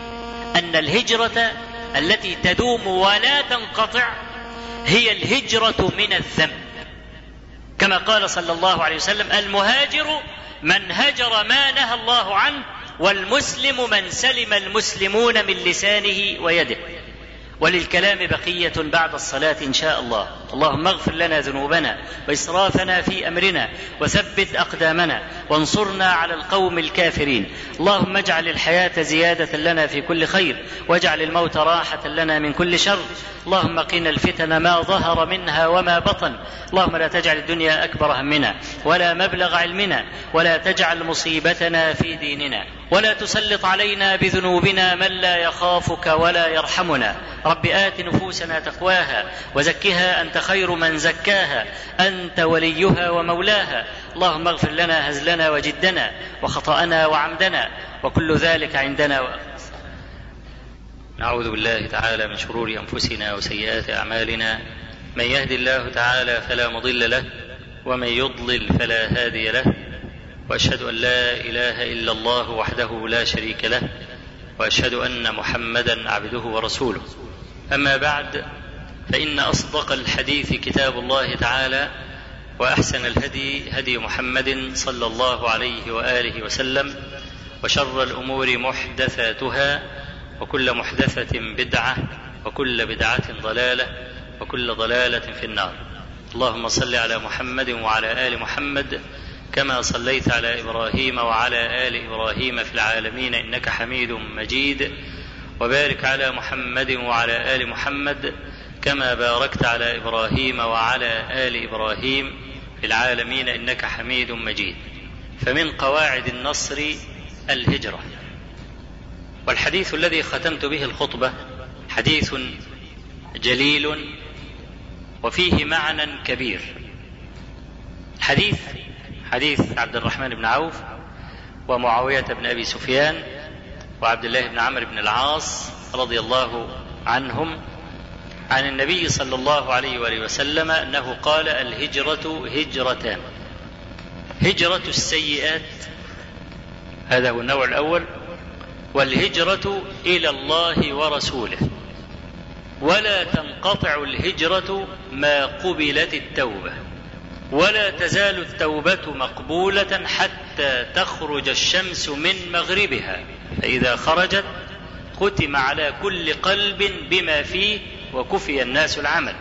[SPEAKER 5] أن الهجرة التي تدوم ولا تنقطع هي الهجرة من الذنب كما قال صلى الله عليه وسلم المهاجر من هجر ما نهى الله عنه والمسلم من سلم المسلمون من لسانه ويده وللكلام بقية بعد الصلاة إن شاء الله اللهم اغفر لنا ذنوبنا وإسرافنا في أمرنا وثبت أقدامنا وانصرنا على القوم الكافرين اللهم اجعل الحياة زيادة لنا في كل خير واجعل الموت راحة لنا من كل شر اللهم قنا الفتن ما ظهر منها وما بطن اللهم لا تجعل الدنيا أكبر همنا ولا مبلغ علمنا ولا تجعل مصيبتنا في ديننا ولا تسلط علينا بذنوبنا من لا يخافك ولا يرحمنا رب آت نفوسنا تقواها وزكها أنت خير من زكاها أنت وليها ومولاها اللهم اغفر لنا هزلنا وجدنا وخطأنا وعمدنا وكل ذلك عندنا و... نعوذ بالله تعالى من شرور أنفسنا وسيئات أعمالنا من يهد الله تعالى فلا مضل له ومن يضلل فلا هادي له واشهد ان لا اله الا الله وحده لا شريك له واشهد ان محمدا عبده ورسوله اما بعد فان اصدق الحديث كتاب الله تعالى واحسن الهدي هدي محمد صلى الله عليه واله وسلم وشر الامور محدثاتها وكل محدثه بدعه وكل بدعه ضلاله وكل ضلاله في النار اللهم صل على محمد وعلى ال محمد كما صليت على ابراهيم وعلى ال ابراهيم في العالمين انك حميد مجيد وبارك على محمد وعلى ال محمد كما باركت على ابراهيم وعلى ال ابراهيم في العالمين انك حميد مجيد فمن قواعد النصر الهجره والحديث الذي ختمت به الخطبه حديث جليل وفيه معنى كبير حديث حديث عبد الرحمن بن عوف ومعاوية بن أبي سفيان وعبد الله بن عمرو بن العاص رضي الله عنهم عن النبي صلى الله عليه وآله وسلم أنه قال الهجرة هجرتان هجرة السيئات هذا هو النوع الأول والهجرة إلى الله ورسوله ولا تنقطع الهجرة ما قبلت التوبة ولا تزال التوبة مقبولة حتى تخرج الشمس من مغربها فإذا خرجت ختم على كل قلب بما فيه وكفي الناس العمل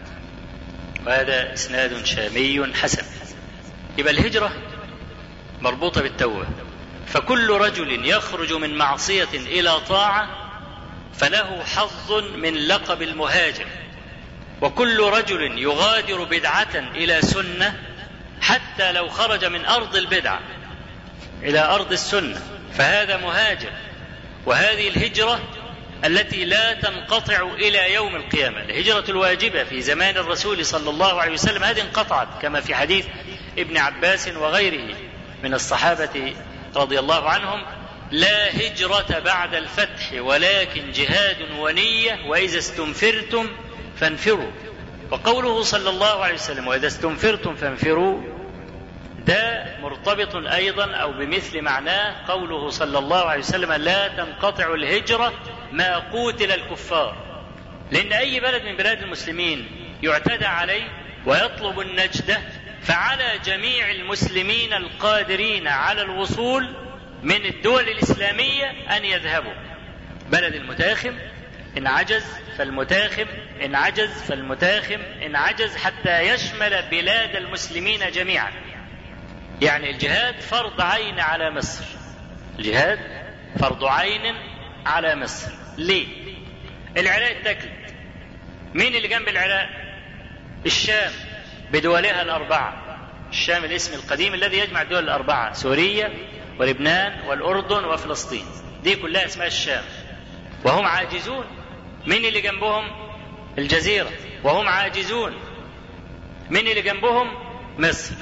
[SPEAKER 5] وهذا إسناد شامي حسن يبقى الهجرة مربوطة بالتوبة فكل رجل يخرج من معصية إلى طاعة فله حظ من لقب المهاجر وكل رجل يغادر بدعة إلى سنة حتى لو خرج من أرض البدعة إلى أرض السنة فهذا مهاجر وهذه الهجرة التي لا تنقطع إلى يوم القيامة الهجرة الواجبة في زمان الرسول صلى الله عليه وسلم هذه انقطعت كما في حديث ابن عباس وغيره من الصحابة رضي الله عنهم لا هجرة بعد الفتح ولكن جهاد ونية وإذا استنفرتم فانفروا وقوله صلى الله عليه وسلم وإذا استنفرتم فانفروا ده مرتبط أيضا أو بمثل معناه قوله صلى الله عليه وسلم لا تنقطع الهجرة ما قوتل الكفار لأن أي بلد من بلاد المسلمين يعتدى عليه ويطلب النجدة فعلى جميع المسلمين القادرين على الوصول من الدول الإسلامية أن يذهبوا بلد المتاخم إن عجز فالمتاخم إن عجز فالمتاخم إن عجز حتى يشمل بلاد المسلمين جميعا يعني الجهاد فرض عين على مصر الجهاد فرض عين على مصر ليه العراق اتكلت مين اللي جنب العراق الشام بدولها الأربعة الشام الاسم القديم الذي يجمع الدول الأربعة سوريا ولبنان والأردن وفلسطين دي كلها اسمها الشام وهم عاجزون مين اللي جنبهم الجزيرة وهم عاجزون مين اللي جنبهم مصر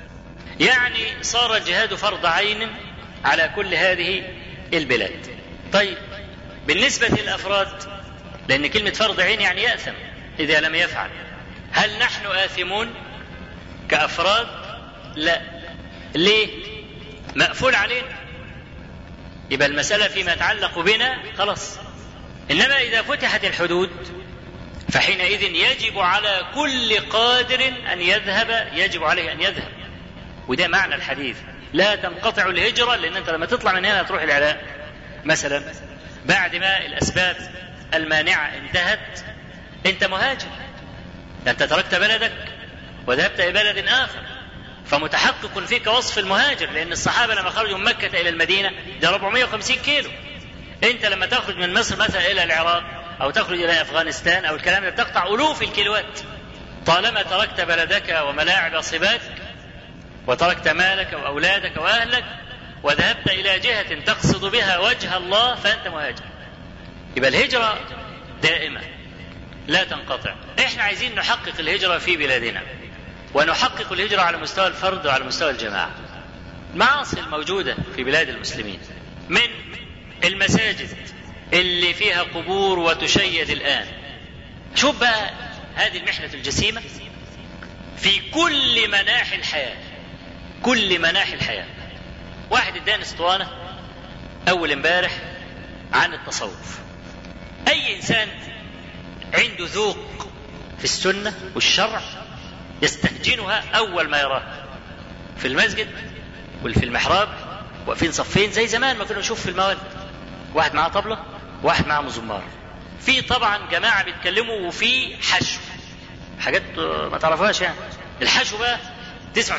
[SPEAKER 5] يعني صار الجهاد فرض عين على كل هذه البلاد طيب بالنسبة للأفراد لأن كلمة فرض عين يعني يأثم إذا لم يفعل هل نحن آثمون كأفراد لا ليه مقفول علينا يبقى المسألة فيما يتعلق بنا خلاص انما اذا فتحت الحدود فحينئذ يجب على كل قادر ان يذهب يجب عليه ان يذهب وده معنى الحديث لا تنقطع الهجرة لأن أنت لما تطلع من هنا تروح العراق مثلا بعد ما الأسباب المانعة انتهت أنت مهاجر أنت تركت بلدك وذهبت إلى بلد آخر فمتحقق فيك وصف المهاجر لأن الصحابة لما خرجوا من مكة إلى المدينة ده 450 كيلو أنت لما تخرج من مصر مثلا إلى العراق أو تخرج إلى أفغانستان أو الكلام ده تقطع ألوف الكيلوات طالما تركت بلدك وملاعب صباتك وتركت مالك واولادك واهلك وذهبت الى جهه تقصد بها وجه الله فانت مهاجر. يبقى الهجره دائمه لا تنقطع. احنا عايزين نحقق الهجره في بلادنا ونحقق الهجره على مستوى الفرد وعلى مستوى الجماعه. المعاصي الموجوده في بلاد المسلمين من المساجد اللي فيها قبور وتشيد الان. شوف بقى هذه المحنه الجسيمه في كل مناحي الحياه. كل مناحي الحياة واحد اداني اسطوانة أول امبارح عن التصوف أي إنسان عنده ذوق في السنة والشرع يستهجنها أول ما يراها في المسجد وفي المحراب واقفين صفين زي زمان ما كنا نشوف في الموالد واحد معاه طبلة واحد معاه مزمار في طبعا جماعة بيتكلموا وفي حشو حاجات ما تعرفوهاش يعني الحشو بقى تسمع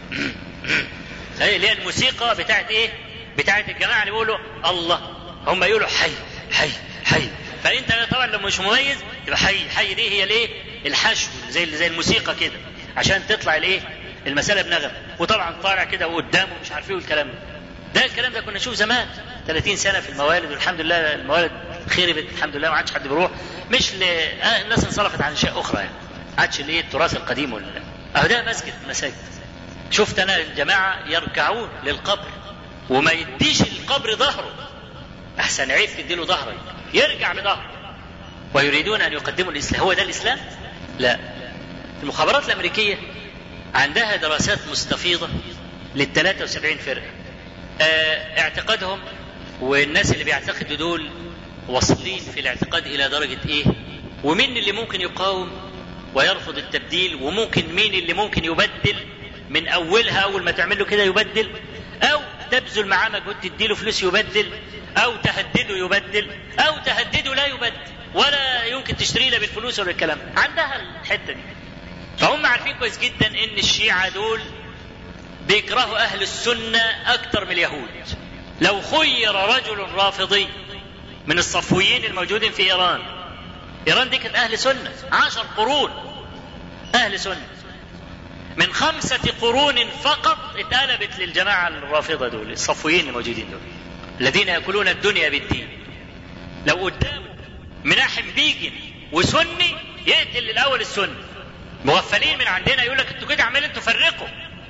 [SPEAKER 5] هي اللي هي الموسيقى بتاعت ايه؟ بتاعت الجماعه اللي بيقولوا الله هم يقولوا حي حي حي فانت طبعا لو مش مميز تبقى حي حي دي هي الايه؟ الحشو زي زي الموسيقى كده عشان تطلع الايه؟ المساله بنغم وطبعا طالع كده وقدامه مش عارف ايه والكلام ده ده الكلام ده كنا نشوف زمان 30 سنه في الموالد والحمد لله الموالد خربت الحمد لله ما عادش حد بيروح مش ل... آه الناس انصرفت عن اشياء اخرى يعني ما عادش الايه التراث القديم ولا اهو ده مسجد مساجد شفت انا الجماعه يركعون للقبر وما يديش القبر ظهره احسن عيب تديله ظهرك يرجع بظهره ويريدون ان يقدموا الاسلام هو ده الاسلام لا المخابرات الامريكيه عندها دراسات مستفيضه لل 73 فرقه اه اعتقادهم والناس اللي بيعتقدوا دول واصلين في الاعتقاد الى درجه ايه ومين اللي ممكن يقاوم ويرفض التبديل وممكن مين اللي ممكن يبدل من اولها اول ما تعمل له كده يبدل او تبذل معاه مجهود تديله فلوس يبدل او تهدده يبدل او تهدده لا يبدل ولا يمكن تشتري له بالفلوس ولا الكلام عندها الحته دي فهم عارفين كويس جدا ان الشيعه دول بيكرهوا اهل السنه اكتر من اليهود لو خير رجل رافضي من الصفويين الموجودين في ايران ايران دي كانت اهل سنه عشر قرون اهل سنه من خمسة قرون فقط اتقلبت للجماعة الرافضة دول الصفويين الموجودين دول الذين يأكلون الدنيا بالدين لو قدامه مناحم بيجن وسني يقتل الأول السني مغفلين من عندنا يقول لك انتوا كده عمالين تفرقوا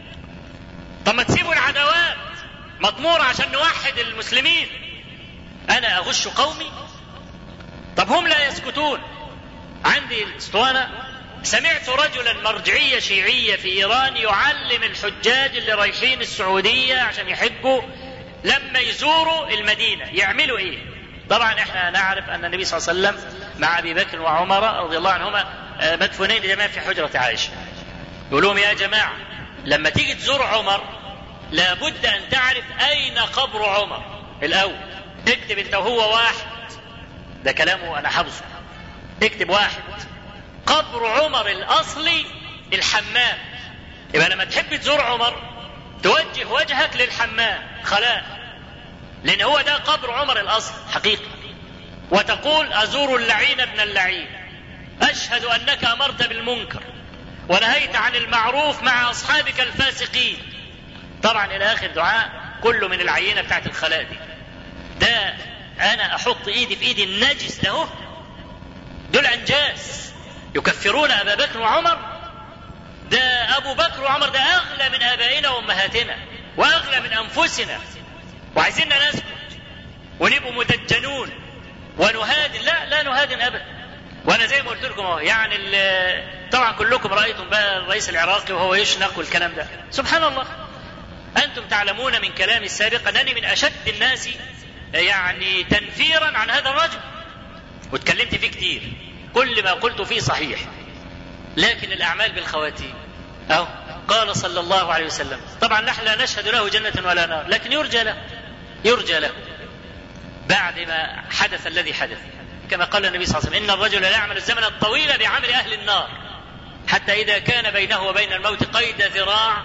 [SPEAKER 5] طب ما تسيبوا العداوات مطمورة عشان نوحد المسلمين أنا أغش قومي طب هم لا يسكتون عندي الاسطوانة سمعت رجلا مرجعية شيعية في إيران يعلم الحجاج اللي رايحين السعودية عشان يحجوا لما يزوروا المدينة يعملوا إيه؟ طبعا احنا نعرف أن النبي صلى الله عليه وسلم مع أبي بكر وعمر رضي الله عنهما مدفونين جميعا في حجرة عائشة. يقول لهم يا جماعة لما تيجي تزور عمر لابد أن تعرف أين قبر عمر الأول. اكتب أنت وهو واحد. ده كلامه أنا حافظه. اكتب واحد. قبر عمر الاصلي الحمام يبقى لما تحب تزور عمر توجه وجهك للحمام خلاء لان هو ده قبر عمر الاصل حقيقي وتقول ازور اللعين ابن اللعين اشهد انك امرت بالمنكر ونهيت عن المعروف مع اصحابك الفاسقين طبعا الى اخر دعاء كله من العينه بتاعت الخلاء دي ده انا احط ايدي في ايدي النجس ده دول انجاس يكفرون ابا بكر وعمر ده ابو بكر وعمر ده اغلى من ابائنا وامهاتنا واغلى من انفسنا وعايزيننا نسكت ونبقوا مدجنون ونهادن لا لا نهادن ابدا وانا زي ما قلت لكم اهو يعني طبعا كلكم رايتم بقى الرئيس العراقي وهو يشنق والكلام ده سبحان الله انتم تعلمون من كلامي السابق انني من اشد الناس يعني تنفيرا عن هذا الرجل واتكلمت فيه كتير كل ما قلت فيه صحيح لكن الأعمال بالخواتيم أو قال صلى الله عليه وسلم طبعا نحن لا نشهد له جنة ولا نار لكن يرجى له يرجى له بعد ما حدث الذي حدث كما قال النبي صلى الله عليه وسلم إن الرجل لا يعمل الزمن الطويل بعمل أهل النار حتى إذا كان بينه وبين الموت قيد ذراع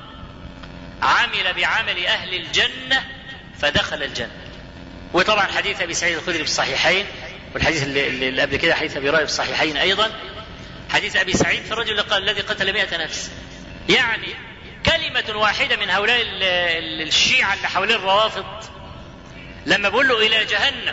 [SPEAKER 5] عمل بعمل أهل الجنة فدخل الجنة وطبعا حديث أبي سعيد الخدري في الصحيحين والحديث اللي, اللي قبل كده حديث أبي هريرة في الصحيحين أيضا حديث أبي سعيد في الرجل اللي قال الذي قتل مئة نفس يعني كلمة واحدة من هؤلاء الشيعة اللي حوالين الروافض لما بقول له إلى جهنم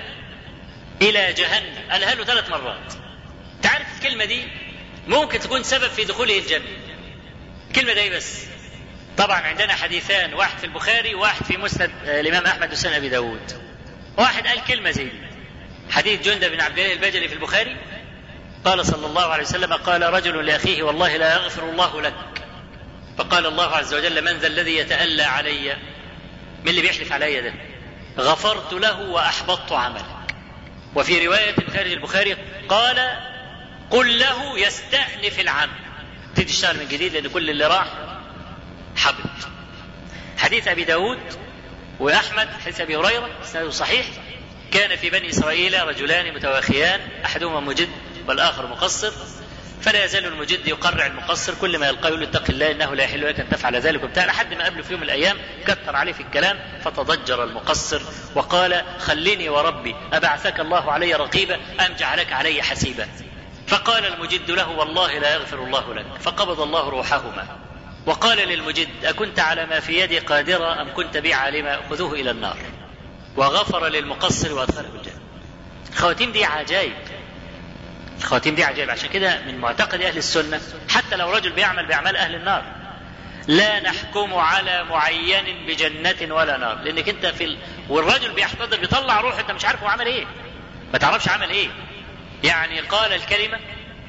[SPEAKER 5] إلى جهنم قالها له ثلاث مرات تعرف الكلمة دي ممكن تكون سبب في دخوله الجنة الكلمة دي بس طبعا عندنا حديثان واحد في البخاري وواحد في مسند الإمام أحمد وسنن أبي داود واحد قال كلمة زي دي حديث جندب بن عبد الله البجلي في البخاري قال صلى الله عليه وسلم قال رجل لأخيه والله لا يغفر الله لك فقال الله عز وجل من ذا الذي يتألى علي من اللي بيحلف علي ده غفرت له وأحبطت عملك وفي رواية خارج البخاري قال قل له يستأنف العمل تبتدي تشتغل من جديد لأن كل اللي راح حبط حديث أبي داود وأحمد حديث أبي هريرة إسناده صحيح كان في بني إسرائيل رجلان متواخيان أحدهما مجد والآخر مقصر فلا يزال المجد يقرع المقصر كل ما يلقاه يقول اتق الله انه لا يحل لك ان تفعل ذلك وبتاع لحد ما قابله في يوم من الايام كثر عليه في الكلام فتضجر المقصر وقال خليني وربي ابعثك الله علي رقيبا ام جعلك علي حسيبا فقال المجد له والله لا يغفر الله لك فقبض الله روحهما وقال للمجد أكنت على ما في يدي قادرا أم كنت بي عالما خذوه إلى النار وغفر للمقصر وأدخله الجنة الخواتيم دي عجائب الخواتيم دي عجائب عشان كده من معتقد أهل السنة حتى لو رجل بيعمل بأعمال أهل النار لا نحكم على معين بجنة ولا نار لأنك أنت في ال... والرجل بيحتضر بيطلع روح أنت مش عارف هو عمل إيه ما تعرفش عمل إيه يعني قال الكلمة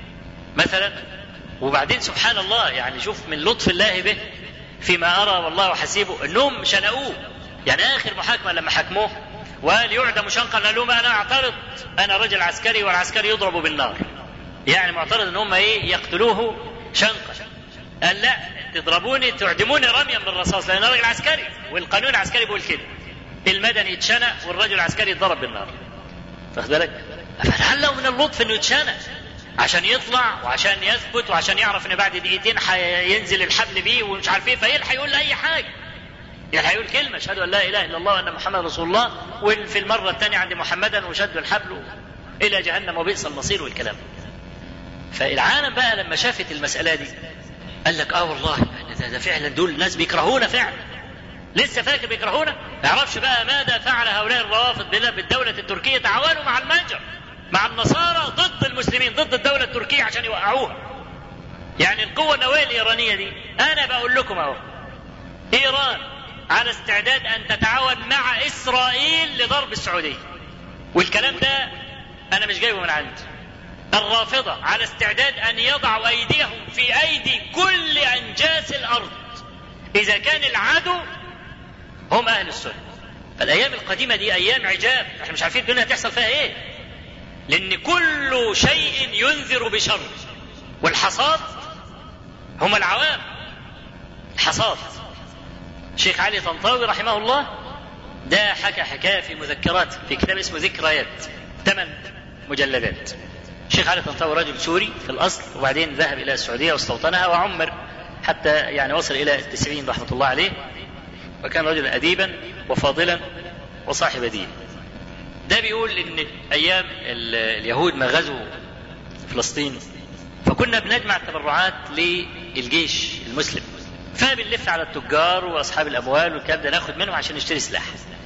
[SPEAKER 5] مثلا وبعدين سبحان الله يعني شوف من لطف الله به فيما أرى والله حسيبه أنهم شنقوه يعني آخر محاكمة لما حكموه وقال يعدم شنقا قال لهم أنا أعترض أنا رجل عسكري والعسكري يضرب بالنار يعني معترض أن هم إيه يقتلوه شنقا قال لا تضربوني تعدموني رميا بالرصاص لأن أنا راجل عسكري والقانون العسكري بيقول كده المدني يتشنق والرجل العسكري يتضرب بالنار واخد بالك؟ فلعله من اللطف انه يتشنق عشان يطلع وعشان يثبت وعشان يعرف ان بعد دقيقتين هينزل الحبل بيه ومش عارف ايه فيلحق يقول اي حاجه يلحق يقول كلمه اشهد ان لا اله الا الله وان محمد رسول الله وفي المره الثانيه عند محمدا وشد الحبل الى جهنم وبئس المصير والكلام فالعالم بقى لما شافت المساله دي قال لك اه والله ده, ده فعلا دول ناس بيكرهونا فعلا لسه فاكر بيكرهونا ما يعرفش بقى ماذا فعل هؤلاء الروافض بالدوله التركيه تعاونوا مع المنجر مع النصارى ضد المسلمين ضد الدولة التركية عشان يوقعوها يعني القوة النووية الإيرانية دي أنا بقول لكم أهو إيران على استعداد أن تتعاون مع إسرائيل لضرب السعودية والكلام ده أنا مش جايبه من عندي الرافضة على استعداد أن يضعوا أيديهم في أيدي كل أنجاس الأرض إذا كان العدو هم أهل السنة فالأيام القديمة دي أيام عجاب احنا مش عارفين الدنيا هتحصل فيها إيه لأن كل شيء ينذر بشر والحصاد هم العوام الحصاد الشيخ علي طنطاوي رحمه الله ده حكى حكاية في مذكرات في كتاب اسمه ذكريات ثمان مجلدات الشيخ علي طنطاوي رجل سوري في الأصل وبعدين ذهب إلى السعودية واستوطنها وعمر حتى يعني وصل إلى التسعين رحمة الله عليه وكان رجلا أديبا وفاضلا وصاحب دين ده بيقول ان ايام اليهود ما غزوا فلسطين فكنا بنجمع التبرعات للجيش المسلم فبنلف على التجار واصحاب الاموال والكلام ده ناخد منهم عشان نشتري سلاح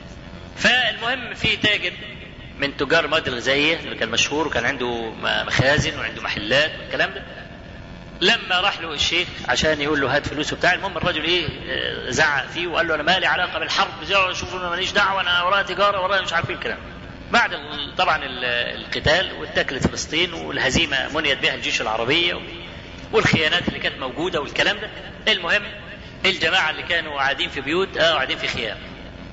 [SPEAKER 5] فالمهم في تاجر من تجار المواد الغذائيه اللي كان مشهور وكان عنده مخازن وعنده محلات والكلام ده لما راح له الشيخ عشان يقول له هات فلوس وبتاع المهم الراجل ايه زعق فيه وقال له انا مالي علاقه بالحرب شوفوا انا ماليش دعوه انا ورايا تجاره ورايا مش عارف ايه الكلام بعد طبعا القتال واتكلت فلسطين والهزيمه منيت بها الجيش العربيه والخيانات اللي كانت موجوده والكلام ده المهم الجماعه اللي كانوا قاعدين في بيوت اه قاعدين في خيام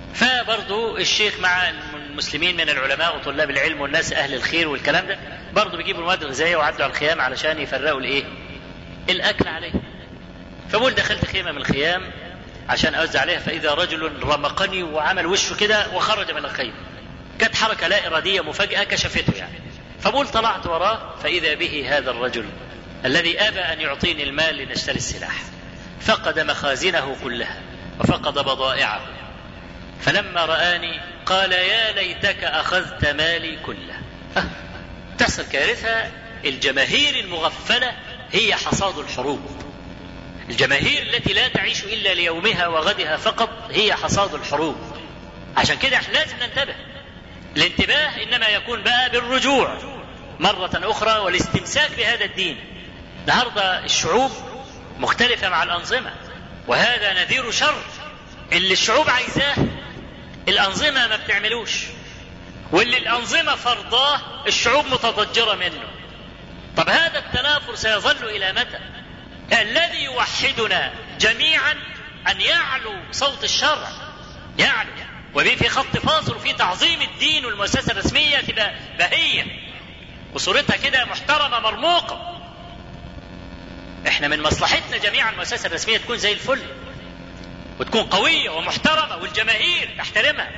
[SPEAKER 5] فبرضو الشيخ مع المسلمين من العلماء وطلاب العلم والناس اهل الخير والكلام ده برضو بيجيبوا المواد الغذائيه وعدوا على الخيام علشان يفرقوا الايه؟ الاكل عليه. فبقول دخلت خيمه من الخيام عشان اوزع عليها فاذا رجل رمقني وعمل وشه كده وخرج من الخيمه. كانت حركه لا اراديه مفاجاه كشفته يعني. فبقول طلعت وراه فاذا به هذا الرجل الذي ابى ان يعطيني المال لنشتري السلاح. فقد مخازنه كلها وفقد بضائعه فلما رآني قال يا ليتك أخذت مالي كله أه. تحصل كارثة الجماهير المغفلة هي حصاد الحروب الجماهير التي لا تعيش إلا ليومها وغدها فقط هي حصاد الحروب عشان كده احنا لازم ننتبه الانتباه إنما يكون بقى بالرجوع مرة أخرى والاستمساك بهذا الدين النهاردة الشعوب مختلفة مع الأنظمة وهذا نذير شر اللي الشعوب عايزاه الأنظمة ما بتعملوش واللي الأنظمة فرضاه الشعوب متضجرة منه طب هذا التنافر سيظل إلى متى الذي يوحدنا جميعا أن يعلو صوت الشرع يعلو وبيه في خط فاصل وفي تعظيم الدين والمؤسسة الرسمية تبقى بهية وصورتها كده محترمة مرموقة احنا من مصلحتنا جميعا المؤسسة الرسمية تكون زي الفل وتكون قوية ومحترمة والجماهير تحترمها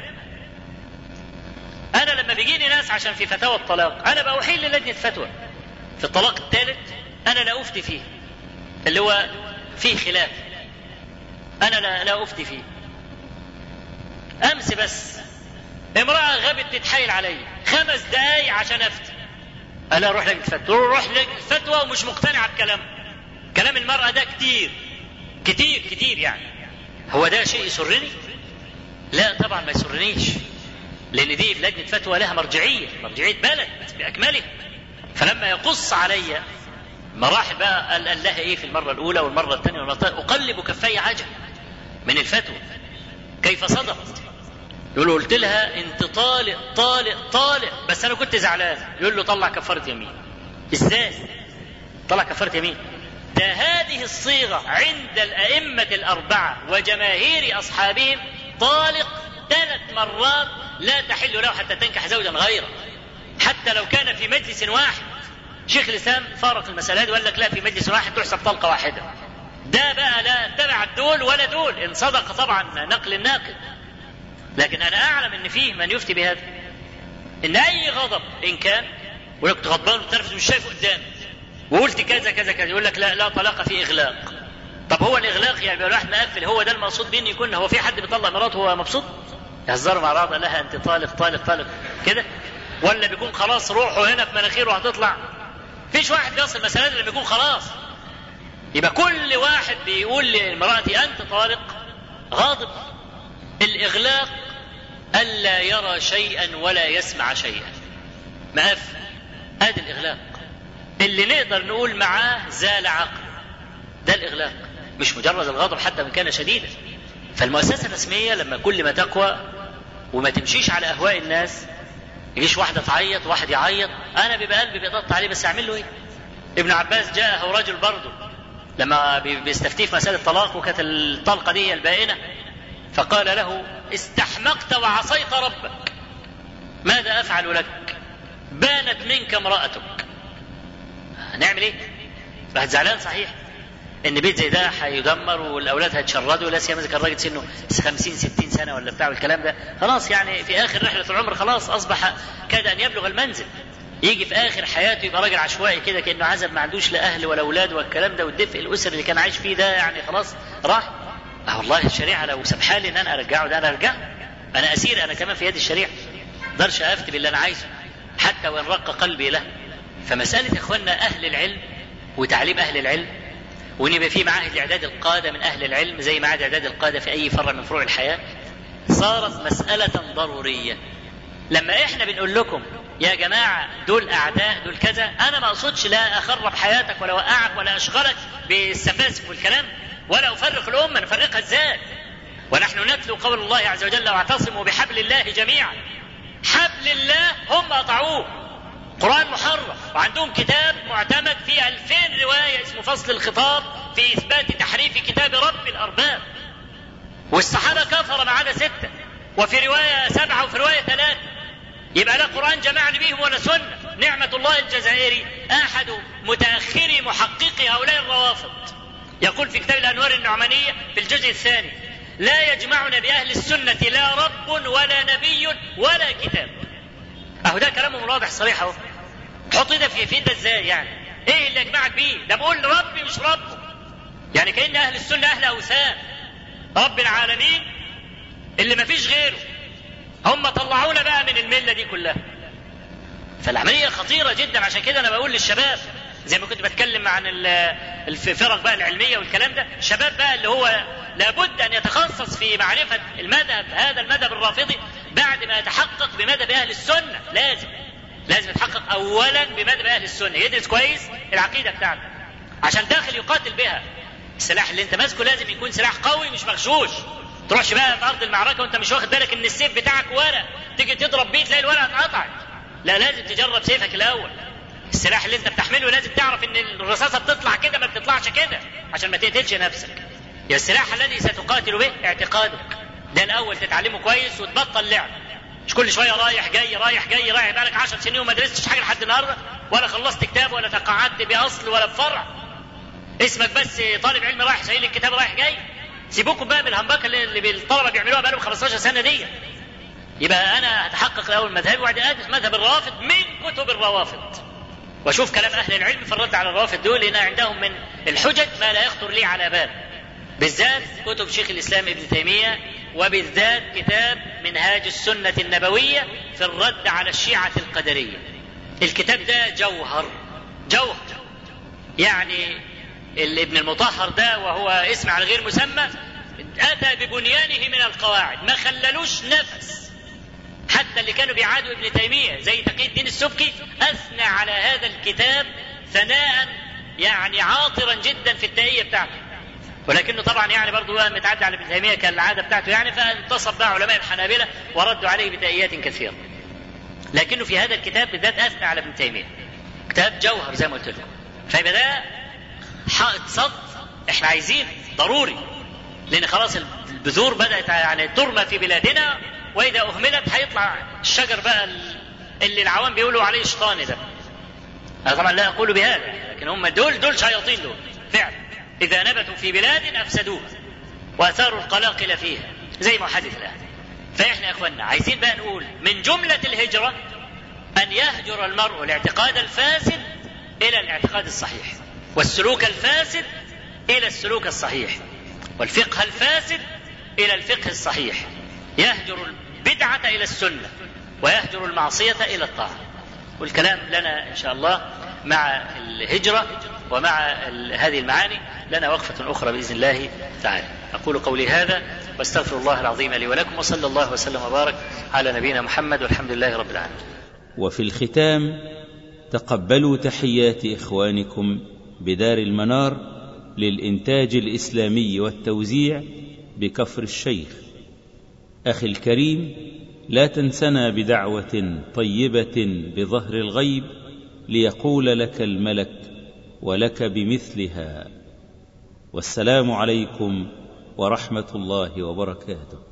[SPEAKER 5] أنا لما بيجيني ناس عشان في فتاوى الطلاق أنا بأحيل للجنة فتوى في الطلاق الثالث أنا لا أفتي فيه اللي هو فيه خلاف أنا لا, لا أفتي فيه أمس بس امرأة غابت تتحايل عليا خمس دقايق عشان أفتي أنا أروح لجنة فتوى روح لجنة فتوى ومش مقتنع بكلام كلام المرأة ده كتير كتير كتير يعني هو ده شيء يسرني؟ لا طبعا ما يسرنيش لان دي في لجنه فتوى لها مرجعيه مرجعيه بلد باكمله فلما يقص علي مراحل بقى قال, قال لها ايه في المره الاولى والمره الثانيه والمره الثالثه اقلب كفي عجب من الفتوى كيف صدقت يقول له قلت لها انت طالق طالق طالق بس انا كنت زعلان يقول له طلع كفاره يمين ازاي طلع كفاره يمين ده هذه الصيغه عند الائمه الاربعه وجماهير اصحابهم طالق ثلاث مرات لا تحل له حتى تنكح زوجا غيره حتى لو كان في مجلس واحد شيخ الاسلام فارق المسألة دي وقال لك لا في مجلس واحد تحسب طلقة واحدة ده بقى لا تبع دول ولا دول ان صدق طبعا نقل الناقل لكن انا اعلم ان فيه من يفتي بهذا ان اي غضب ان كان ولو كنت غضبان وتنرفز مش شايفه قدامي وقلت كذا كذا كذا يقول لك لا لا طلاق في اغلاق طب هو الاغلاق يعني الواحد مقفل هو ده المقصود بيه ان يكون هو في حد بيطلق مراته وهو مبسوط يهزروا مع بعض لها انت طالق طالق طالق كده ولا بيكون خلاص روحه هنا في مناخيره هتطلع فيش واحد بيصل مسألة لما يكون خلاص يبقى كل واحد بيقول لامرأتي أنت طالق غاضب الإغلاق ألا يرى شيئا ولا يسمع شيئا مقفل هذا الإغلاق اللي نقدر نقول معاه زال عقل ده الإغلاق مش مجرد الغضب حتى من كان شديدا فالمؤسسة الرسمية لما كل ما تقوى وما تمشيش على أهواء الناس يجيش واحدة تعيط واحد يعيط أنا بيبقى قلبي بيضغط عليه بس أعمل له إيه؟ ابن عباس جاءه رجل برضه لما بيستفتيه في مسألة الطلاق وكانت الطلقة دي البائنة فقال له استحمقت وعصيت ربك ماذا أفعل لك؟ بانت منك امرأتك هنعمل إيه؟ بقى زعلان صحيح ان بيت زي ده هيدمر والاولاد هيتشردوا لا سيما اذا كان الراجل سنه 50 60 سنه ولا بتاع والكلام ده خلاص يعني في اخر رحله العمر خلاص اصبح كاد ان يبلغ المنزل يجي في اخر حياته يبقى راجل عشوائي كده كانه عزب ما عندوش لا اهل ولا اولاد والكلام ده والدفء الاسري اللي كان عايش فيه ده يعني خلاص راح اه والله الشريعه لو سمحها لي ان انا ارجعه ده انا ارجعه انا اسير انا كمان في يد الشريعه اقدرش افتي باللي انا عايزه حتى وان رق قلبي له فمساله يا اخوانا اهل العلم وتعليم اهل العلم وان يبقى في معاهد اعداد القاده من اهل العلم زي معاهد اعداد القاده في اي فرع من فروع الحياه صارت مساله ضروريه لما احنا بنقول لكم يا جماعه دول اعداء دول كذا انا ما اقصدش لا اخرب حياتك ولا اوقعك ولا اشغلك بالسفاسف والكلام ولا افرق الامه نفرقها ازاي ونحن نتلو قول الله عز وجل واعتصموا بحبل الله جميعا حبل الله هم قطعوه قرآن محرف وعندهم كتاب معتمد فيه ألفين رواية اسمه فصل الخطاب في إثبات تحريف كتاب رب الأرباب والصحابة كفر ما عدا ستة
[SPEAKER 3] وفي رواية سبعة وفي رواية ثلاثة يبقى لا قرآن جمعني بهم ولا سنة نعمة الله الجزائري أحد متأخري محققي هؤلاء الروافض يقول في كتاب الأنوار النعمانية في الجزء الثاني لا يجمعنا بأهل السنة لا رب ولا نبي ولا كتاب أهو ده كلامهم واضح صريح أهو حط ده في في ده ازاي يعني ايه اللي يجمعك بيه ده بقول ربي مش ربه يعني كأن أهل السنة أهل أوثان رب العالمين اللي ما فيش غيره هم طلعونا بقى من الملة دي كلها فالعملية خطيرة جدا عشان كده أنا بقول للشباب زي ما كنت بتكلم عن الفرق بقى العلمية والكلام ده الشباب بقى اللي هو لابد أن يتخصص في معرفة المذهب هذا المذهب الرافضي بعد ما يتحقق بمذهب أهل السنة لازم لازم يتحقق أولا بمذهب أهل السنة يدرس كويس العقيدة بتاعته عشان داخل يقاتل بها السلاح اللي انت ماسكه لازم يكون سلاح قوي مش مغشوش تروحش بقى في ارض المعركه وانت مش واخد بالك ان السيف بتاعك ورق تيجي تضرب بيه تلاقي الورقه اتقطعت لا لازم تجرب سيفك الاول السلاح اللي انت بتحمله لازم تعرف ان الرصاصه بتطلع كده ما بتطلعش كده عشان ما تقتلش نفسك يا السلاح الذي ستقاتل به اعتقادك ده الاول تتعلمه كويس وتبطل لعب مش كل شويه رايح جاي رايح جاي رايح بقالك 10 سنين وما درستش حاجه لحد النهارده ولا خلصت كتاب ولا تقاعدت باصل ولا بفرع اسمك بس طالب علم رايح شايل الكتاب رايح جاي سيبوكم بقى من الهمبكه اللي الطلبه بيعملوها بقالهم 15 سنه دي يبقى انا هتحقق الاول مذهبي وبعدين ادرس مذهب الروافض من كتب الروافض واشوف كلام اهل العلم في الرد على الروافض دول لان عندهم من الحجج ما لا يخطر لي على بال بالذات كتب شيخ الاسلام ابن تيميه وبالذات كتاب منهاج السنه النبويه في الرد على الشيعه القدريه الكتاب ده جوهر جوهر يعني ابن المطهر ده وهو اسم على غير مسمى اتى ببنيانه من القواعد ما خللوش نفس حتى اللي كانوا بيعادوا ابن تيميه زي تقي الدين السبكي اثنى على هذا الكتاب ثناء يعني عاطرا جدا في التهيئه بتاعته ولكنه طبعا يعني برضه متعدى على ابن تيميه كالعاده بتاعته يعني فانتصب بقى علماء الحنابله وردوا عليه بتأييات كثيره. لكنه في هذا الكتاب بالذات اثنى على ابن تيميه. كتاب جوهر زي ما قلت لكم. فيبقى ده حائط صد احنا عايزين ضروري لان خلاص البذور بدات يعني ترمى في بلادنا واذا اهملت هيطلع الشجر بقى اللي العوام بيقولوا عليه شيطاني ده انا طبعا لا اقول بهذا لكن هم دول دول شياطين دول فعلا اذا نبتوا في بلاد افسدوها واثاروا القلاقل فيها زي ما حدث الان فاحنا يا اخواننا عايزين بقى نقول من جمله الهجره ان يهجر المرء الاعتقاد الفاسد الى الاعتقاد الصحيح والسلوك الفاسد الى السلوك الصحيح والفقه الفاسد الى الفقه الصحيح يهجر البدعه الى السنه ويهجر المعصيه الى الطاعه والكلام لنا ان شاء الله مع الهجره ومع هذه المعاني لنا وقفه اخرى باذن الله تعالى اقول قولي هذا واستغفر الله العظيم لي ولكم وصلى الله وسلم وبارك على نبينا محمد والحمد لله رب العالمين
[SPEAKER 1] وفي الختام تقبلوا تحيات اخوانكم بدار المنار للإنتاج الإسلامي والتوزيع بكفر الشيخ أخي الكريم لا تنسنا بدعوة طيبة بظهر الغيب ليقول لك الملك ولك بمثلها والسلام عليكم ورحمة الله وبركاته